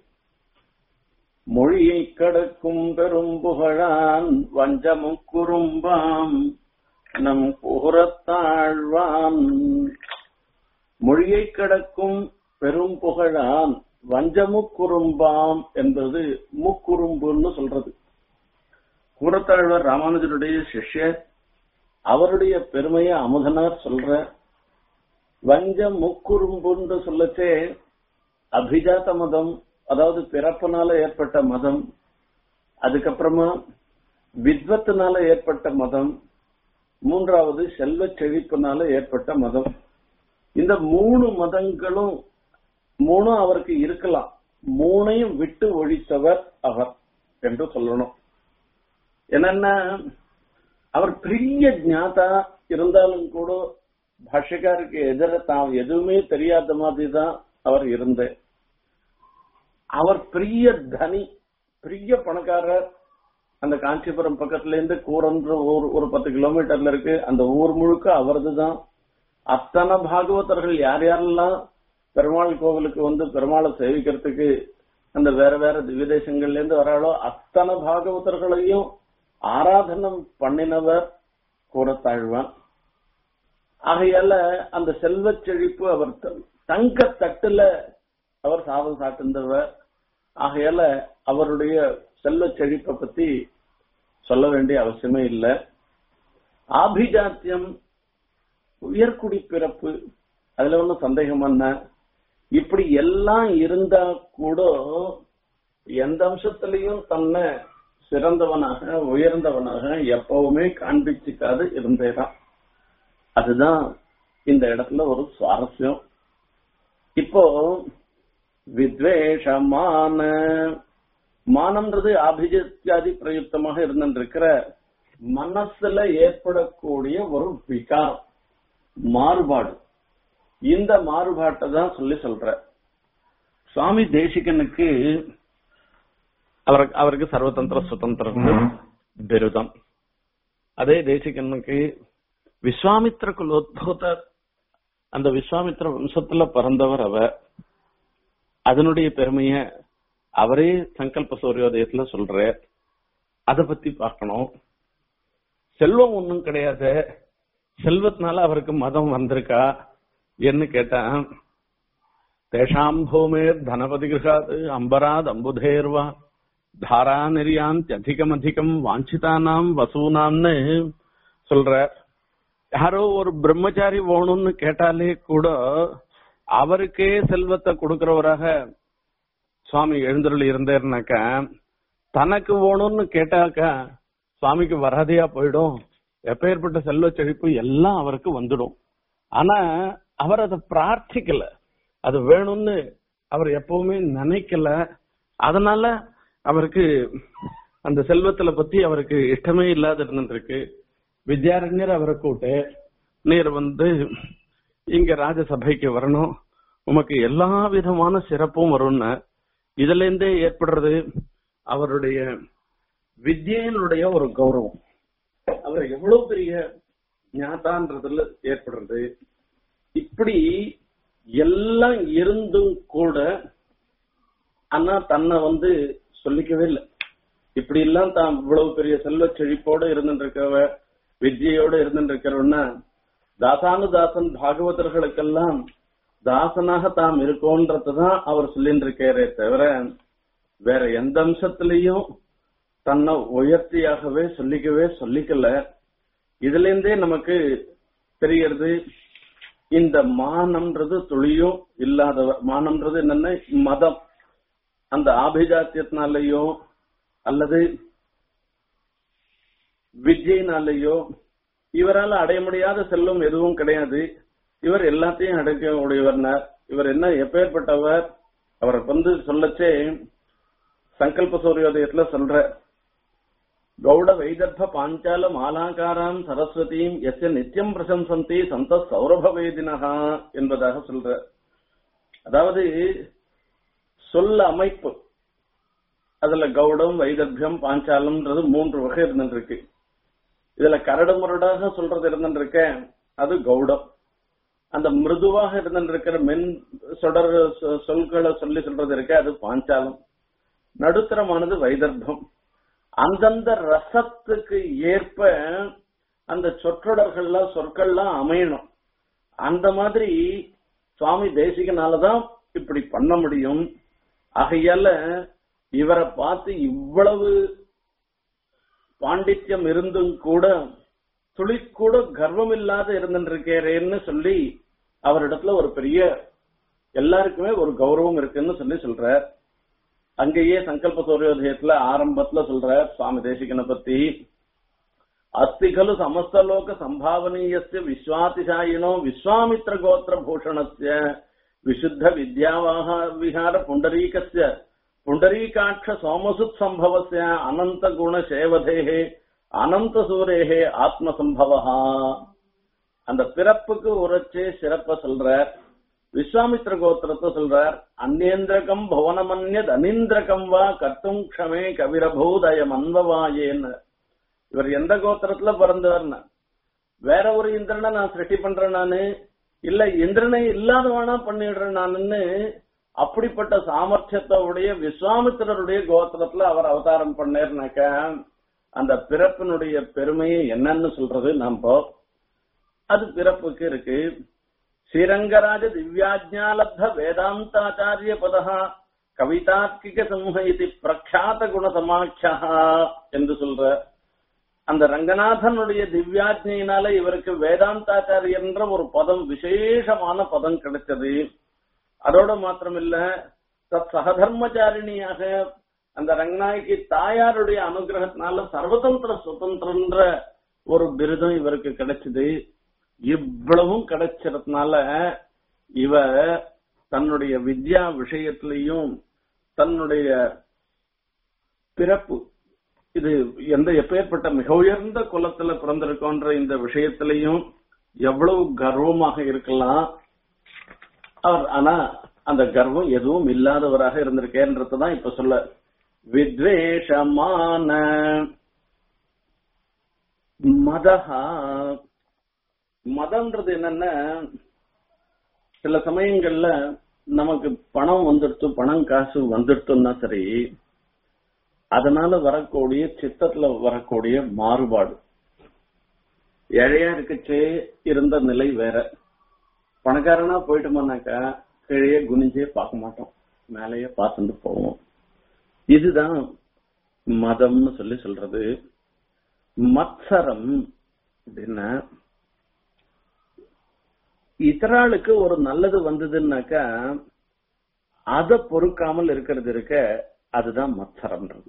மொழியை கடக்கும் பெரும் புகழான் வஞ்சமும் குறும்பாம் நம் புறத்தாழ்வான் மொழியை கடக்கும் பெரும் புகழான் வஞ்சமு குறும்பாம் என்பது முக்குறும்புன்னு சொல்றது கூறத்தாழ்வார் ராமானுஜருடைய சிஷ்யர் அவருடைய பெருமையை அமுதனார் சொல்ற வஞ்ச முக்குறும்புன்னு சொல்லச்சே அபிஜாத மதம் அதாவது பிறப்புனால ஏற்பட்ட மதம் அதுக்கப்புறமா வித்வத்தினால ஏற்பட்ட மதம் மூன்றாவது செல்வ செழிப்புனால ஏற்பட்ட மதம் இந்த மூணு மதங்களும் மூணும் அவருக்கு இருக்கலாம் மூணையும் விட்டு ஒழித்தவர் அவர் என்று சொல்லணும் என்னன்னா அவர் பெரிய ஞாதா இருந்தாலும் கூட பாஷ்யக்காருக்கு எதிர தான் எதுவுமே தெரியாத மாதிரி தான் அவர் இருந்த அவர் பெரிய தனி பெரிய பணக்காரர் அந்த காஞ்சிபுரம் பக்கத்துல இருந்து கூரன்ற ஊர் ஒரு பத்து கிலோமீட்டர்ல இருக்கு அந்த ஊர் முழுக்க அவரது தான் அத்தனை பாகவதர்கள் யார் யாரெல்லாம் பெருமாள் கோவிலுக்கு வந்து பெருமாளை சேவிக்கிறதுக்கு அந்த வேற வேற விதேசங்கள்ல இருந்து வராளோ அத்தனை பாகவதர்களையும் ஆராதனம் பண்ணினவர் கூறத்தாழ்வான் ஆகையால அந்த செல்வ செழிப்பு அவர் தங்க தட்டுல அவர் சாதம் சாட்டிருந்தவர் ஆகையால அவருடைய செல்வ செழிப்பை பத்தி சொல்ல வேண்டிய அவசியமே இல்லை ஆபிஜாத்தியம் உயர்குடி பிறப்பு அதுல ஒன்றும் சந்தேகம் என்ன இப்படி எல்லாம் இருந்தா கூட எந்த அம்சத்திலையும் தன்னை சிறந்தவனாக உயர்ந்தவனாக எப்பவுமே காண்பிச்சுக்காது இருந்தேதான் அதுதான் இந்த இடத்துல ஒரு சுவாரஸ்யம் இப்போ வித்வேஷமான மானம்ன்றது ஆபிஜாதி பிரயுக்தமாக இருந்திருக்கிற மனசுல ஏற்படக்கூடிய ஒரு விகாரம் மாறுபாடு இந்த மாறுபாட்டை தான் சொல்லி சொல்ற சுவாமி தேசிகனுக்கு அவருக்கு அவருக்கு சர்வதந்திர சுதந்திர பிருதம் அதே தேசிகனுக்கு விஸ்வாமித்திர குலோத்பூத அந்த விஸ்வாமித்திர வம்சத்துல பிறந்தவர் அவர் அதனுடைய பெருமைய அவரே சங்கல்ப சூரியோதயத்துல சொல்ற அத பத்தி பார்க்கணும் செல்வம் ஒண்ணும் கிடையாது செல்வத்தினால அவருக்கு மதம் வந்திருக்கா என்ன கேட்டா தேஷாம் பூமேர் தனபதி கிரகாத் அம்பராத் அம்புதேர்வா தாரா நெறியாந்த் அதிகம் அதிகம் வாஞ்சிதானாம் வசூனாம்னு சொல்ற யாரோ ஒரு பிரம்மச்சாரி வேணும்னு கேட்டாலே கூட அவருக்கே செல்வத்தை கொடுக்கிறவராக சுவாமி எழுந்தருள் இருந்தாருனாக்கா தனக்கு வேணும்னு கேட்டாக்கா சுவாமிக்கு வராதையா போயிடும் எப்பேற்பட்ட செல்வ செழிப்பு எல்லாம் அவருக்கு வந்துடும் ஆனா அவர் அதை பிரார்த்திக்கல அது வேணும்னு அவர் எப்பவுமே நினைக்கல அதனால அவருக்கு அந்த செல்வத்துல பத்தி அவருக்கு இஷ்டமே இல்லாத இருந்திருக்கு வித்யாரண்யர் அவரை கூட்டு நீர் வந்து இங்க ராஜசபைக்கு வரணும் உமக்கு எல்லா விதமான சிறப்பும் வரும்னு இதுல இருந்தே ஏற்படுறது அவருடைய வித்யினுடைய ஒரு கௌரவம் அவர் எவ்வளவு பெரிய ஞாதான்றதுல ஏற்படுறது இப்படி எல்லாம் இருந்தும் கூட ஆனா தன்னை வந்து சொல்லிக்கவே இல்லை இப்படி எல்லாம் தான் இவ்வளவு பெரிய செல்வ செழிப்போட இருந்துட்டு இருக்கவ வித்யோட இருந்துட்டு இருக்கிறவன்னா தாசானு தாசன் பாகவதர்களுக்கெல்லாம் தாசனாக தாம் இருக்கோன்றதுதான் அவர் சொல்லிட்டு இருக்காரே தவிர வேற எந்த அம்சத்திலையும் தன்னை உயர்த்தியாகவே சொல்லிக்கவே சொல்லிக்கல இதுல இருந்தே நமக்கு தெரியறது இந்த மானம்ன்றது துளியும் இல்லாதவர் மானம்ன்றது என்னன்னா மதம் அந்த ஆபிஜாத்தியத்தினாலேயோ அல்லது வித்யினாலேயோ இவரால் அடைய முடியாத செல்வம் எதுவும் கிடையாது இவர் எல்லாத்தையும் அடைக்க உடையவர்னார் இவர் என்ன எப்பேற்பட்டவர் அவர் வந்து சொல்லச்சே சங்கல்ப சூரியோதயத்துல சொல்ற கௌட வைதர்ப பாஞ்சால மாலாகாராம் சரஸ்வதியும் எஸ் நித்தியம் பிரசம்சந்தி சந்த சௌரப வேதினகா என்பதாக சொல்ற அதாவது சொல்ல அமைப்பு அதுல கௌடம் வைதர்பியம் பாஞ்சாலம்ன்றது மூன்று வகை இருந்துருக்கு இதுல கரடு முரடாக சொல்றது இருந்துருக்க அது கௌடம் அந்த மிருதுவாக இருந்திருக்கிற மென் சொடர் சொ- சொற்களை சொல்லி சொல்றது இருக்க அது பாஞ்சாலம் நடுத்தரமானது வைதர்ப்பம் அந்தந்த ரசத்துக்கு ஏற்ப அந்த சொற்றொடர்கள்லாம் சொற்கள்லாம் அமையணும் அந்த மாதிரி சுவாமி தேசிகனாலதான் இப்படி பண்ண முடியும் ஆகையால இவரை பார்த்து இவ்வளவு பாண்டித்யம் இருந்தும் கூட துளி கூட கர்வம் இல்லாத இருந்துருக்கேரேன்னு சொல்லி அவரிடத்துல ஒரு பெரிய எல்லாருக்குமே ஒரு கௌரவம் இருக்குன்னு சொல்லி சொல்றார் அங்கேயே சங்கல்ப சூரியோதயத்துல ஆரம்பத்துல சொல்றார் சுவாமி தேசிகனை பத்தி அஸ்தி கலு சமஸ்தலோக சம்பாவனீயஸ்ய விஸ்வாதிசாயினோ விஸ்வாமித்ர கோத்திர பூஷணஸ்ய விசுத்த வித்யாவாக விஹார புண்டரீகஸ்ய புண்டரீகாட்ச சோமசுத் சம்பவஸ்ய அனந்த குண சேவதேகே அனந்த சூரேகே ஆத்மசம்பவா அந்த பிறப்புக்கு உரைச்சு சிறப்ப சொல்றார் விஸ்வாமித்ர கோத்திரத்தை சொல்றார் அந்நேந்திரகம் பவனமன்யத் அனீந்திரகம் வா கர்த்தும் க்ஷமே கவிரபூதயம் அன்பவாயேன்னு இவர் எந்த கோத்திரத்துல பிறந்தவர்னா வேற ஒரு இந்திரனை நான் சிருஷ்டி பண்றேன் நானு இல்ல இந்திரனை இல்லாதவனா பண்ணிடுறேன் நானுன்னு அப்படிப்பட்ட சாமர்த்தியத்தோடைய விஸ்வாமித்திரருடைய கோத்திரத்துல அவர் அவதாரம் பண்ணேர்னாக்க அந்த பிறப்பினுடைய பெருமையை என்னன்னு சொல்றது நம்ம அது பிறப்புக்கு இருக்கு ஸ்ரீரங்கராஜ திவ்யாஜ்ஞாலப்த வேதாந்தாச்சாரிய பதா கவிதாத்கிக சிம்ம இது பிரக்யாத குண சமாட்சா என்று சொல்ற அந்த ரங்கநாதனுடைய திவ்யாஜ்ஞையினால இவருக்கு வேதாந்தாச்சாரியர் என்ற ஒரு பதம் விசேஷமான பதம் கிடைச்சது அதோட மாத்திரமில்ல தத் சகதர்மச்சாரிணியாக அந்த ரங்கநாயகி தாயாருடைய அனுகிரகத்தினால சர்வதந்திர சுதந்திரன்ற ஒரு விருதும் இவருக்கு கிடைச்சது இவ்வளவும் கிடைச்சதுனால இவ தன்னுடைய வித்யா விஷயத்திலையும் தன்னுடைய பிறப்பு இது எந்த எப்பேற்பட்ட மிக உயர்ந்த குலத்துல பிறந்திருக்கோன்ற இந்த விஷயத்திலையும் எவ்வளவு கர்வமாக இருக்கலாம் அவர் ஆனா அந்த கர்வம் எதுவும் இல்லாதவராக இருந்திருக்கேன்றதுதான் இப்ப சொல்ல வித்வேஷமான மதஹா மதம்ன்றது என்னன்னா சில சமயங்கள்ல நமக்கு பணம் வந்துடுத்து பணம் காசு வந்துடுத்துன்னா சரி அதனால வரக்கூடிய சித்தத்துல வரக்கூடிய மாறுபாடு ஏழையா இருக்கச்சே இருந்த நிலை வேற பணக்காரனா போயிட்டோம்னாக்கா கீழே குனிஞ்சே பார்க்க மாட்டோம் மேலேயே பார்த்துட்டு போவோம் இதுதான் மதம்னு சொல்லி சொல்றது மத்சரம் அப்படின்னா இத்தராளுக்கு ஒரு நல்லது வந்ததுன்னாக்கா அத பொறுக்காமல் இருக்கிறது இருக்க அதுதான் மத்சரம்ன்றது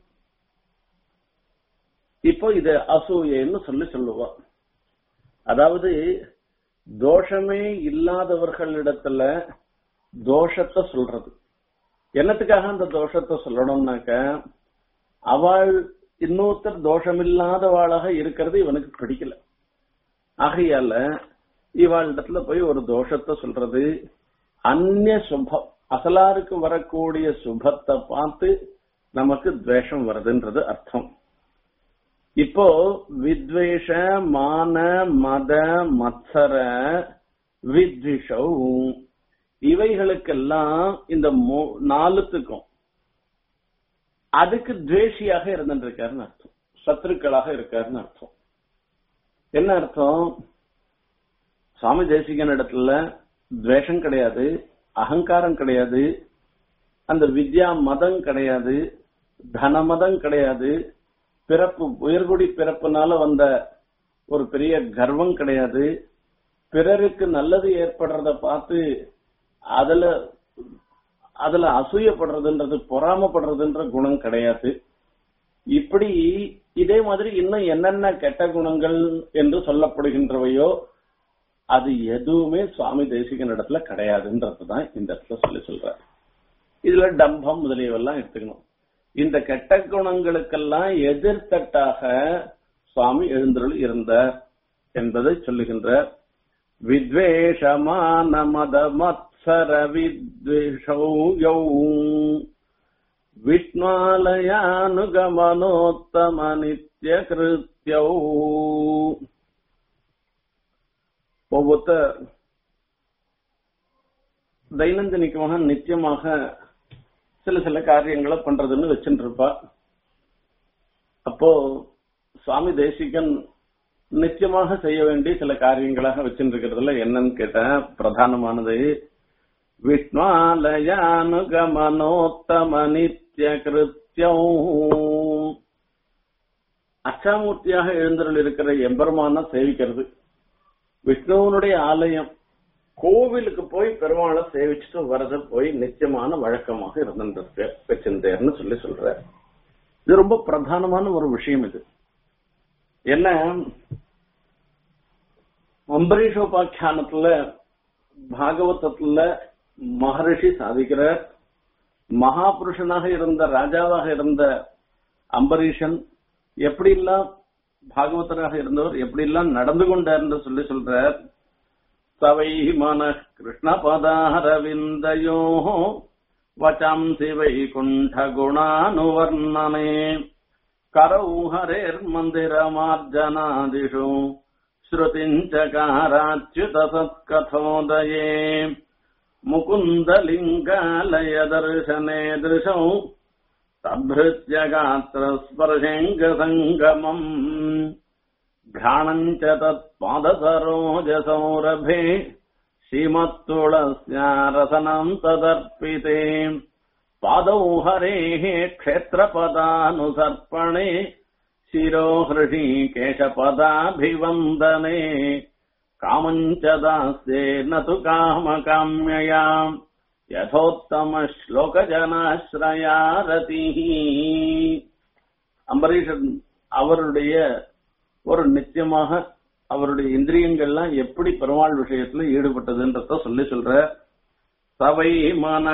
இப்போ இது அசூயன்னு சொல்லி சொல்லுவா அதாவது தோஷமே இல்லாதவர்களிடத்துல தோஷத்தை சொல்றது என்னத்துக்காக அந்த தோஷத்தை சொல்லணும்னாக்க அவள் இன்னொருத்தர் தோஷமில்லாதவாளாக இருக்கிறது இவனுக்கு பிடிக்கல ஆகையால இவாளிடத்துல போய் ஒரு தோஷத்தை சொல்றது அந்நிய சுபம் அசலாருக்கு வரக்கூடிய சுபத்தை பார்த்து நமக்கு துவேஷம் வருதுன்றது அர்த்தம் இப்போ வித்வேஷ மான மத மத்சர வித்விஷௌ இவைகளுக்கெல்லாம் இந்த மூ- நாலுத்துக்கும் அதுக்கு துவேஷியாக இருந்துருக்காருன்னு அர்த்தம் சத்துருக்களாக இருக்காருன்னு அர்த்தம் என்ன அர்த்தம் சுவாமி தேசிகன் இடத்துல துவேஷம் கிடையாது அகங்காரம் கிடையாது அந்த வித்யா மதம் கிடையாது தன மதம் கிடையாது பிறப்பு உயர்குடி பிறப்புனால வந்த ஒரு பெரிய கர்வம் கிடையாது பிறருக்கு நல்லது ஏற்படுறத பார்த்து அதுல அதுல அசூயப்படுறதுன்றது பொறாமப்படுறதுன்ற குணம் கிடையாது இப்படி இதே மாதிரி இன்னும் என்னென்ன கெட்ட குணங்கள் என்று சொல்லப்படுகின்றவையோ அது எதுவுமே சுவாமி தேசிகன் இடத்துல கிடையாதுன்றதுதான் இந்த இடத்துல சொல்லி சொல்றார் இதுல டம்பம் முதலியவெல்லாம் எடுத்துக்கணும் இந்த கெட்ட குணங்களுக்கெல்லாம் எதிர்த்தட்டாக சுவாமி எழுந்தருள் இருந்தார் என்பதை சொல்லுகின்ற வித்வேஷமான மத மத்சர वत्सरविद्विषौ यौ विष्णालयानुगमनोत्तमनित्यकृत्यौ ஒவ்வொருத்தர் தைனந்தினிக்கமாக நித்தியமாக சில சில காரியங்களை பண்றதுன்னு வச்சுட்டு இருப்பா அப்போ சுவாமி தேசிகன் நிச்சயமாக செய்ய வேண்டிய சில காரியங்களாக வச்சுருக்கிறதுல என்னன்னு கேட்டேன் பிரதானமானது விஷ்ணுவாலயானுகமனோத்தம நித்திய கிருத்தியம் அச்சாமூர்த்தியாக எழுந்தருள் இருக்கிற எம்பெருமான சேவிக்கிறது விஷ்ணுவனுடைய ஆலயம் கோவிலுக்கு போய் பெருமாளை சேவிச்சுட்டு வரது போய் நிச்சயமான வழக்கமாக இருந்துருக்கு வச்சிருந்தேர்னு சொல்லி சொல்ற இது ரொம்ப பிரதானமான ஒரு விஷயம் இது என்ன அம்பரீஷோபாக்கியானத்துல பாகவதத்துல மகரிஷி சாதிக்கிறார் மகாபுருஷனாக இருந்த ராஜாவாக இருந்த அம்பரீஷன் எப்படிலாம் பாகவதராக இருந்தவர் எப்படிலாம் நடந்து கொண்டார் சொல்லி சொல்றார் சவை மன கிருஷ்ணபதாரவிந்தயோ வச்சாம்சி வைகுண்ட குணானுவர்ணனே करौ हरेर्मन्दिरमार्जनादिषु श्रुतिम् चकाराच्युतसत्कथोदये मुकुन्दलिङ्गालयदर्शने दृशौ तभृत्य गात्रस्पर्शेऽङ्गसङ्गमम् घ्राणम् च तत्पादसरोजसौरभे श्रीमत्तुळस्यारसनम् तदर्पिते पादौ हरेः क्षेत्रपदानुसर्पणे शिरो हृषीकेशपदाभिवन्दने कामम् च दास्ये न तु कामकाम्ययाम् யதோத்தமஸ்லோகஜனாஸ்ரயாரதிஹ அம்பரீஷன் அவருடைய ஒரு நித்தியமாக அவருடைய இந்திரியங்கள்லாம் எப்படி பெருமாள் விஷயத்துல ஈடுபட்டதுன்றத சொல்லி சொல்ற சவை மன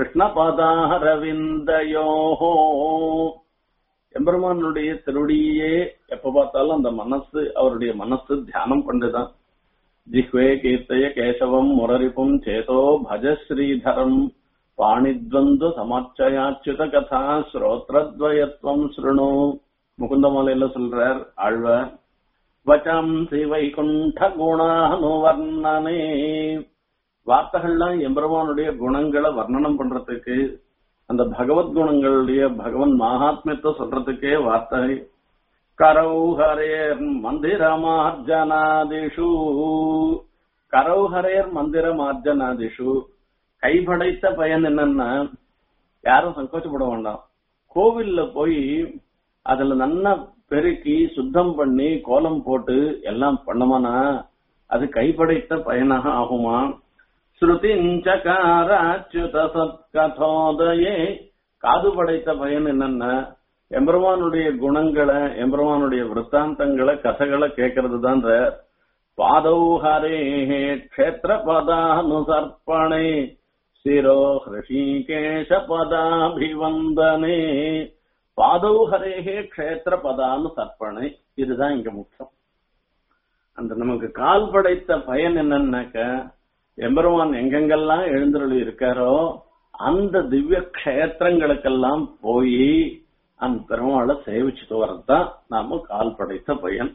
கிருஷ்ணபதாரவிந்தயோஹோ எம்பெருமானுடைய திருடியே எப்ப பார்த்தாலும் அந்த மனசு அவருடைய மனசு தியானம் பண்ணுதான் ஜிஹ்வே கீர்த்தய கேசவம் முரரிப்பும் சேதோ பஜ ஸ்ரீதரம் பாணித்வந்து சமாச்சயாச்சுத கதா ஸ்ரோத்ரத்வயத்வம் ஸ்ருணு முகுந்தமலையில சொல்றார் ஆழ்வார் வச்சாம்சி வைகுண்ட குணானுவர்ணனே வார்த்தைகள்லாம் எம்பெருமானுடைய குணங்களை வர்ணனம் பண்றதுக்கு அந்த பகவத் குணங்களுடைய பகவன் மகாத்மியத்தை சொல்றதுக்கே வார்த்தை கரௌஹரேர் மந்திரமார்ஜனாதிஷு கரௌஹரேர் மந்திரமார்ஜனாதிஷு கைபடைத்த பயன் என்னன்னா யாரும் சங்கோச்சப்பட வேண்டாம் கோவில்ல போய் அதுல நல்லா பெருக்கி சுத்தம் பண்ணி கோலம் போட்டு எல்லாம் பண்ணமானா அது கைப்படைத்த பயனாக ஆகுமா ஸ்ருதிஞ்சகாராச்சுத சத்கதோதயே காது படைத்த பயன் என்னன்னா எம்பெருமானுடைய குணங்களை எம்பெருமானுடைய விற்த்தாந்தங்களை கதைகளை கேட்கறது தான் பாதௌஹரே கஷேத்திர பதானுசர்ப்பணே சிரோ ஹிருஷிகேஷ பதாபிவந்தனே பாதௌஹரேகே கஷேத்திர பதானுசர்ப்பணை இதுதான் இங்க முக்கியம் அந்த நமக்கு கால் படைத்த பயன் என்னன்னாக்க எம்பெருமான் எங்கெங்கெல்லாம் எழுந்தருளி இருக்காரோ அந்த திவ்ய கஷேத்திரங்களுக்கெல்லாம் போய் அந்த பெருமாளை சேவிச்சுட்டு வர்றதுதான் நாம கால் படைத்த பயன்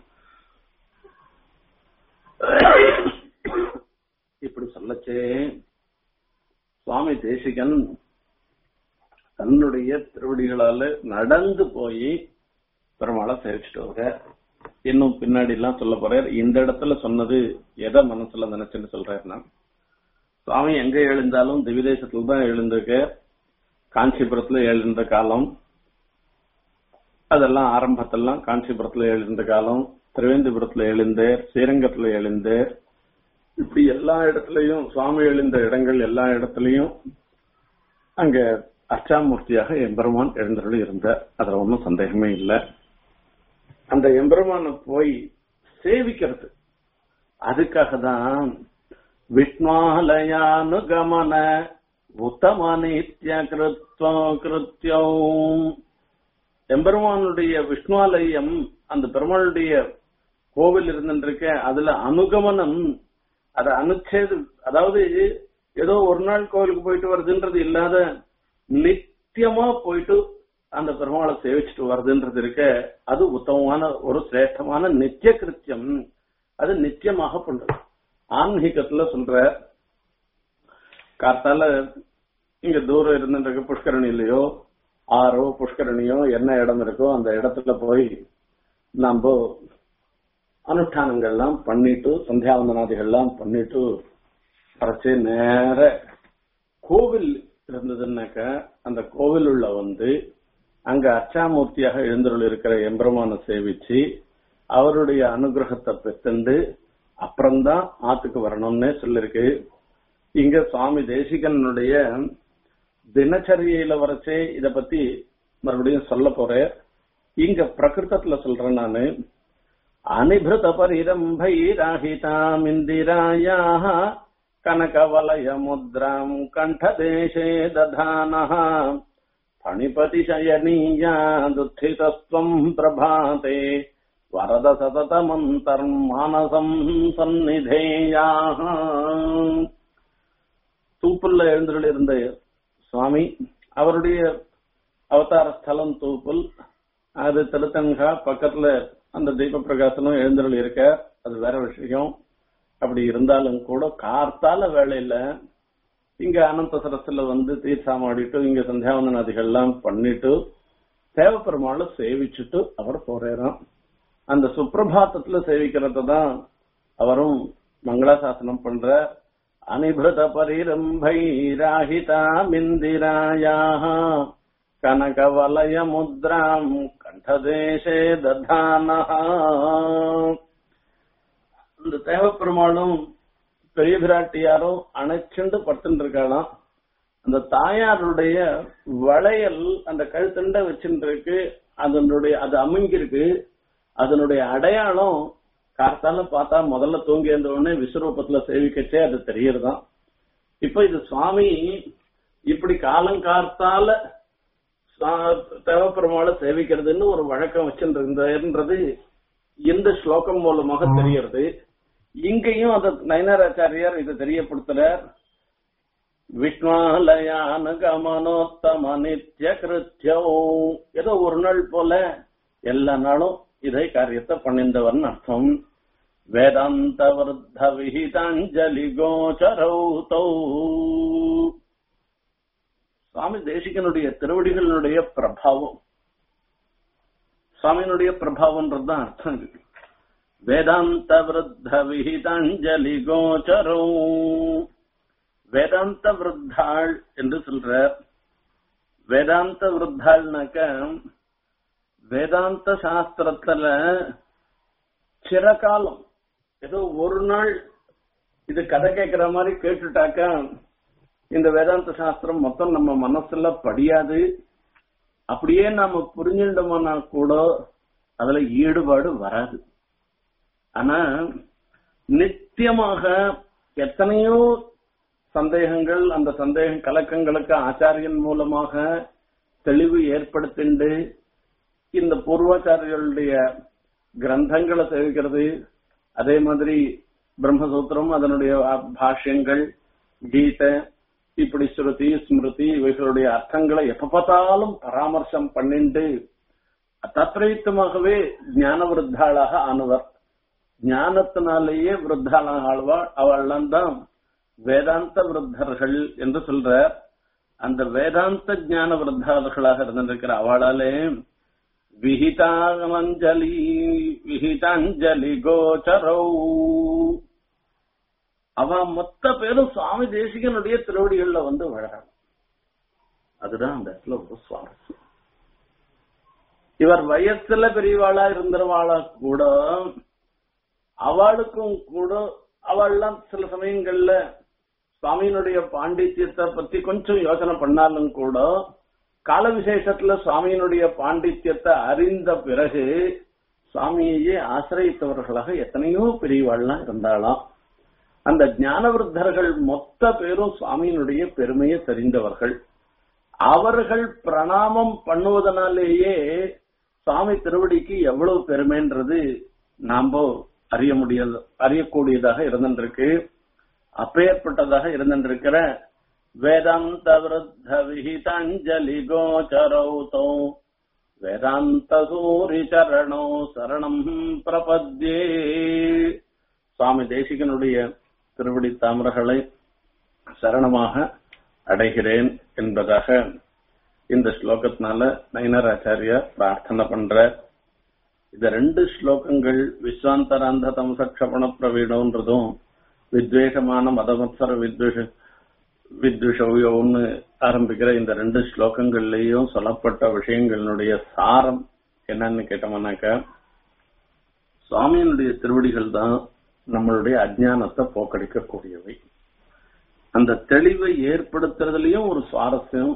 இப்படி சொல்லச்சே சுவாமி தேசிகன் தன்னுடைய திருவடிகளால நடந்து போய் பெருமாளை சேவிச்சுட்டு வர இன்னும் பின்னாடி எல்லாம் சொல்ல போறார் இந்த இடத்துல சொன்னது எதை மனசுல நினைச்சுன்னு சொல்றாருன்னா சுவாமி எங்க எழுந்தாலும் திவிதேசத்துல தான் எழுந்திருக்க காஞ்சிபுரத்துல எழுந்த காலம் அதெல்லாம் ஆரம்பத்தெல்லாம் காஞ்சிபுரத்துல எழுந்த காலம் திருவேந்திபுரத்துல எழுந்தேர் ஸ்ரீரங்கத்துல எழுந்தேர் இப்படி எல்லா இடத்துலயும் சுவாமி எழுந்த இடங்கள் எல்லா இடத்துலயும் அங்க அர்ச்சாமூர்த்தியாக எம்பெருமான் எழுந்தருள் இருந்தார் அதுல ஒன்றும் சந்தேகமே இல்லை அந்த எம்பெருமான போய் சேவிக்கிறது அதுக்காக தான் விஷ்ணாலயானுகமன உத்தம நித்திய கிருத்தியம் எம்பெருமானுடைய விஷ்ணுவாலயம் அந்த பெருமாளுடைய கோவில் இருந்துருக்க அதுல அனுகமனம் அதை அனுச்சேது அதாவது ஏதோ ஒரு நாள் கோவிலுக்கு போயிட்டு வருதுன்றது இல்லாத நித்தியமா போயிட்டு அந்த பெருமாளை சேவிச்சுட்டு வருதுன்றது இருக்க அது உத்தமமான ஒரு சிரேஷ்டமான நித்திய கிருத்தியம் அது நித்தியமாக பண்றது ஆன்மீகத்துல சொல்ற காத்தால இங்க தூரம் இருந்துட்டு புஷ்கரணிலையோ ஆறோ புஷ்கரணியோ என்ன இடம் இருக்கோ அந்த இடத்துல போய் நம்ம அனுஷ்டானங்கள்லாம் பண்ணிட்டு சந்தியாவந்தனாதிகள்லாம் பண்ணிட்டு அரைச்சு நேர கோவில் இருந்ததுன்னாக்க அந்த கோவில் உள்ள வந்து அங்க அர்ச்சாமூர்த்தியாக எழுந்தருள் இருக்கிற எம்பெருமான சேவிச்சு அவருடைய அனுகிரகத்தை பெற்றுண்டு அப்புறம்தான் ஆத்துக்கு வரணும்னே சொல்லிருக்கு இங்க சுவாமி தேசிகனுடைய தினச்சரியையில வரைச்சே இத பத்தி மறுபடியும் சொல்ல போறேன் இங்க பிரகிருத்தத்துல சொல்றேன் நானு அனிபிருத பரிரம்பைராஹிதாமிந்திராயாக கனகவலய முத்ராம் கண்டதேசே ததானः फणिपतिशयनीयादुत्थितस्त्वम् प्रभाते वरद சததமந்தர்மானசம் சந்நிதேயாக தூப்புல்ல எழுந்தருள் இருந்த சுவாமி அவருடைய அவதார ஸ்தலம் தூப்புல் அது திருத்தங்கா பக்கத்துல அந்த தீப பிரகாசனும் எழுந்தருள் இருக்க அது வேற விஷயம் அப்படி இருந்தாலும் கூட கார்த்தால வேலையில இங்க அனந்த சரஸ்ல வந்து தீர்த்தாமாடிட்டு இங்க சந்தியாவந்தனாதிகள்லாம் பண்ணிட்டு தேவப்பெருமாளை சேவிச்சுட்டு அவர் போறாராம் அந்த சுப்பிரபாத்தத்துல சேவிக்கிறத தான் அவரும் மங்களாசாசனம் பண்ற அனிபிருத பரிரம்பைராஹிதா மிந்திராயாக கனகவலய முத்ராம் கண்டதேசே ததானஹா இந்த தேவப்பெருமாளும் பெரிய பிராட்டியாரும் அணைச்சுண்டு படுத்துட்டு இருக்காளாம் அந்த தாயாருடைய வளையல் அந்த கழுத்தண்ட வச்சுட்டு இருக்கு அதனுடைய அது அமைங்கிருக்கு அதனுடைய அடையாளம் கார்த்தால பார்த்தா முதல்ல தூங்கி இருந்த உடனே விஸ்வரூபத்துல சேவிக்கச்சே அது தெரியறதாம் இப்ப இது சுவாமி இப்படி காலங்கார்த்தால தேவப்பெருமாளை சேவிக்கிறதுன்னு ஒரு வழக்கம் வச்சுருந்தது இந்த ஸ்லோகம் மூலமாக தெரியறது இங்கேயும் அந்த நயனாராச்சாரியார் இதை தெரியப்படுத்துறார் விஷ்ணாலயான கமனோத்தம நித்திய கிருத்தியோ ஏதோ ஒரு நாள் போல எல்லா நாளும் இதை காரியத்தை பண்ணிந்தவன் அர்த்தம் வேதாந்த விருத்த விஹிதாஞ்சலி கோச்சரௌதௌ சுவாமி தேசிகனுடைய திருவடிகளினுடைய பிரபாவம் சுவாமியினுடைய பிரபாவம்ன்றதுதான் அர்த்தம் இருக்கு வேதாந்த விருத்த விஹிதாஞ்சலி கோச்சரோ வேதாந்த விருத்தாள் என்று சொல்ற வேதாந்த விருத்தாள்னாக்க வேதாந்த சாஸ்திரத்துல சிறகாலம் ஏதோ ஒரு நாள் இது கதை கேட்கிற மாதிரி கேட்டுட்டாக்கா இந்த வேதாந்த சாஸ்திரம் மொத்தம் நம்ம மனசுல படியாது அப்படியே நாம புரிஞ்சுட்டோம்னா கூட அதுல ஈடுபாடு வராது ஆனா நித்தியமாக எத்தனையோ சந்தேகங்கள் அந்த சந்தேக கலக்கங்களுக்கு ஆச்சாரியன் மூலமாக தெளிவு ஏற்படுத்திண்டு இந்த பூர்வாச்சாரியர்களுடைய கிரந்தங்களை தெரிவிக்கிறது அதே மாதிரி பிரம்மசூத்திரம் அதனுடைய பாஷ்யங்கள் கீதை இப்படி ஸ்ருதி ஸ்மிருதி இவைகளுடைய அர்த்தங்களை எப்ப பார்த்தாலும் பராமர்சம் பண்ணிண்டு தத்ரயுத்தமாகவே ஞான விருத்தாளாக ஆனவர் ஞானத்தினாலேயே விருத்தாளாக ஆழ்வாள் அவள்லாம் தான் வேதாந்த விருத்தர்கள் என்று சொல்ற அந்த வேதாந்த ஞான விருத்தாளர்களாக இருந்திருக்கிற அவளாலே விஹிதாஞ்சலி விஹிதாஞ்சலி கோச்சரௌ அவ மொத்த பேரும் சுவாமி தேசிகனுடைய திருவடிகள்ல வந்து விழறாங்க அதுதான் அந்த இடத்துல ஒரு சுவாரஸ்யம் இவர் வயசுல பெரியவாளா இருந்தவாளா கூட அவளுக்கும் கூட அவள்லாம் சில சமயங்கள்ல சுவாமியினுடைய பாண்டித்யத்தை பத்தி கொஞ்சம் யோசனை பண்ணாலும் கூட கால விசேஷத்துல சுவாமியினுடைய பாண்டித்யத்தை அறிந்த பிறகு சுவாமியையே ஆசிரியத்தவர்களாக எத்தனையோ பெரியவாள்லாம் இருந்தாளாம் அந்த ஞானவருத்தர்கள் மொத்த பேரும் சுவாமியினுடைய பெருமையை தெரிந்தவர்கள் அவர்கள் பிரணாமம் பண்ணுவதனாலேயே சுவாமி திருவடிக்கு எவ்வளவு பெருமைன்றது நாம அறிய முடியாது அறியக்கூடியதாக இருந்திருக்கு அப்பேற்பட்டதாக இருந்திருக்கிற வேதாந்த விருத்த விஹிதாஞ்சலி கோச்சரௌதோ வேதாந்த சூரி சரணோ சரணம் பிரபத்யே சுவாமி தேசிகனுடைய திருவடி தாமரகளை சரணமாக அடைகிறேன் என்பதாக இந்த ஸ்லோகத்தினால நயனராச்சாரியா பிரார்த்தனை பண்ற இந்த ரெண்டு ஸ்லோகங்கள் விஸ்வாந்தராந்த தமசக்ஷபண பிரவீடம்ன்றதும் வித்வேஷமான மதமத்சர வித்வேஷ வித்விஷவ்யோன்னு ஆரம்பிக்கிற இந்த ரெண்டு ஸ்லோகங்கள்லயும் சொல்லப்பட்ட விஷயங்களுடைய சாரம் என்னன்னு கேட்டோம்னாக்க சுவாமியினுடைய திருவடிகள் தான் நம்மளுடைய அஜ்ஞானத்தை போக்கடிக்கக்கூடியவை அந்த தெளிவை ஏற்படுத்துறதுலயும் ஒரு சுவாரஸ்யம்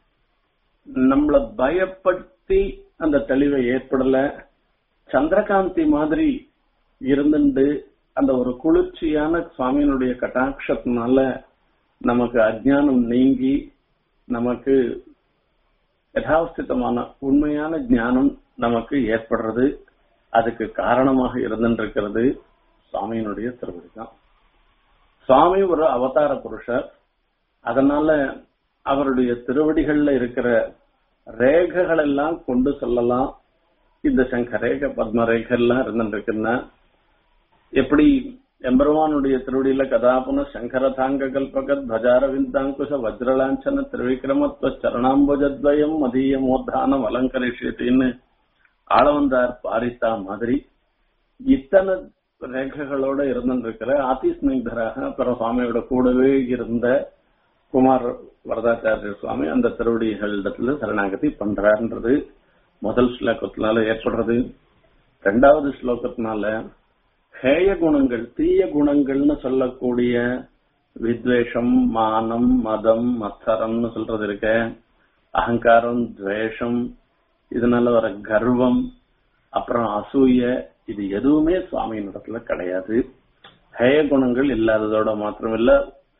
நம்மள பயப்படுத்தி அந்த தெளிவை ஏற்படல சந்திரகாந்தி மாதிரி இருந்துட்டு அந்த ஒரு குளிர்ச்சியான சுவாமியினுடைய கட்டாட்சத்தினால நமக்கு அஜ்ஞானம் நீங்கி நமக்கு யதாவஸ்திதமான உண்மையான ஞானம் நமக்கு ஏற்படுறது அதுக்கு காரணமாக இருந்திருக்கிறது சுவாமியினுடைய திருவடி தான் சுவாமி ஒரு அவதார புருஷர் அதனால அவருடைய திருவடிகள்ல இருக்கிற ரேகைகள் எல்லாம் கொண்டு சொல்லலாம் இந்த சங்க ரேகை பத்ம ரேகை எல்லாம் இருந்துருக்குன்னா எப்படி எம்பெருமானுடைய திருவடியில கதாபுன சங்கரதாங்க கல்பகத் பஜாரவிந்தாங்குஷ வஜ்ரலாஞ்சன திரிவிக்ரமத்வ சரணாம்புஜத்வயம் மதிய மோத்தானம் அலங்கரிஷியத்தின்னு ஆளவந்தார் பாரித்தா மாதிரி இத்தனை ரேகைகளோட இருந்திருக்கிற ஆதிஸ்னிகராக அப்புறம் சுவாமியோட கூடவே இருந்த குமார் வரதாச்சாரிய சுவாமி அந்த திருவடிகளிடத்துல சரணாகதி பண்றாருன்றது முதல் ஸ்லோகத்தினால ஏற்படுறது ரெண்டாவது ஸ்லோகத்தினால ஹேய குணங்கள் தீய குணங்கள்னு சொல்லக்கூடிய வித்வேஷம் மானம் மதம் மத்சரம்னு சொல்றது இருக்க அகங்காரம் துவேஷம் இதனால வர கர்வம் அப்புறம் அசூய இது எதுவுமே சுவாமியின் இடத்துல கிடையாது ஹேய குணங்கள் இல்லாததோட மாத்திரமில்ல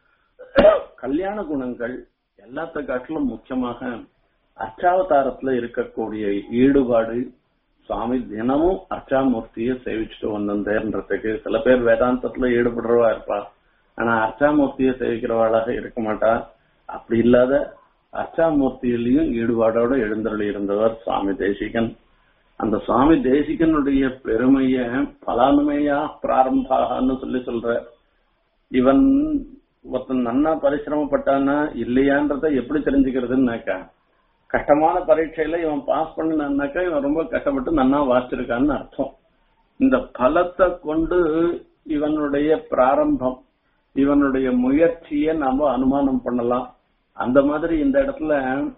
கல்யாண குணங்கள் எல்லாத்த காட்டிலும் முக்கியமாக அர்ச்சாவதாரத்துல இருக்கக்கூடிய ஈடுபாடு சுவாமி தினமும் அர்ச்சாமூர்த்திய சேவிச்சுட்டு வந்திருந்தேன்றதுக்கு சில பேர் வேதாந்தத்துல ஈடுபடுறவா இருப்பா ஆனா அர்ச்சாமூர்த்திய சேவிக்கிறவாளாக இருக்க மாட்டா அப்படி இல்லாத அர்ச்சாமூர்த்தியிலையும் ஈடுபாடோட எழுந்தருளி இருந்தவர் சுவாமி தேசிகன் அந்த சுவாமி தேசிகனுடைய பெருமைய பலானுமையா பிராரம்பாகன்னு சொல்லி சொல்ற இவன் ஒருத்தன் நன்னா பரிசிரமப்பட்டானா இல்லையான்றத எப்படி தெரிஞ்சுக்கிறதுன்னாக்கா கஷ்டமான பரீட்சையில இவன் பாஸ் பண்ணினான்னாக்கா இவன் ரொம்ப கஷ்டப்பட்டு நன்னா வாசிச்சிருக்கான்னு அர்த்தம் இந்த பலத்தை கொண்டு இவனுடைய பிராரம்பம் இவனுடைய முயற்சியை நாம அனுமானம் பண்ணலாம் அந்த மாதிரி இந்த இடத்துல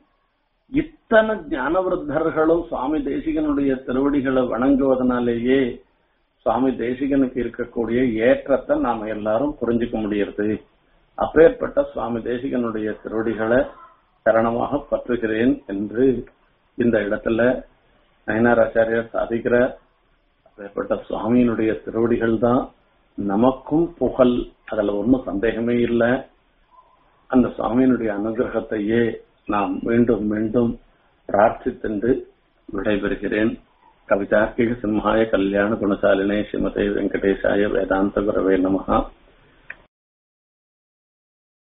இத்தனை ஞானவருத்தர்களும் சுவாமி தேசிகனுடைய திருவடிகளை வணங்குவதனாலேயே சுவாமி தேசிகனுக்கு இருக்கக்கூடிய ஏற்றத்தை நாம எல்லாரும் புரிஞ்சுக்க முடியறது அப்பேற்பட்ட சுவாமி தேசிகனுடைய திருவடிகளை சரணமாக பற்றுகிறேன் என்று இந்த இடத்துல நயனாராச்சாரியர் சாதிக்கிற அப்பேற்பட்ட சுவாமியினுடைய திருவடிகள் தான் நமக்கும் புகழ் அதுல ஒன்றும் சந்தேகமே இல்லை அந்த சுவாமியினுடைய அனுகிரகத்தையே நாம் மீண்டும் மீண்டும் பிரார்த்தித்தென்று விடைபெறுகிறேன் கவிதார்க்கிக சிம்ஹாய கல்யாண குணசாலினே ஸ்ரீமதே வெங்கடேசாய வேதாந்த குரவே நமகா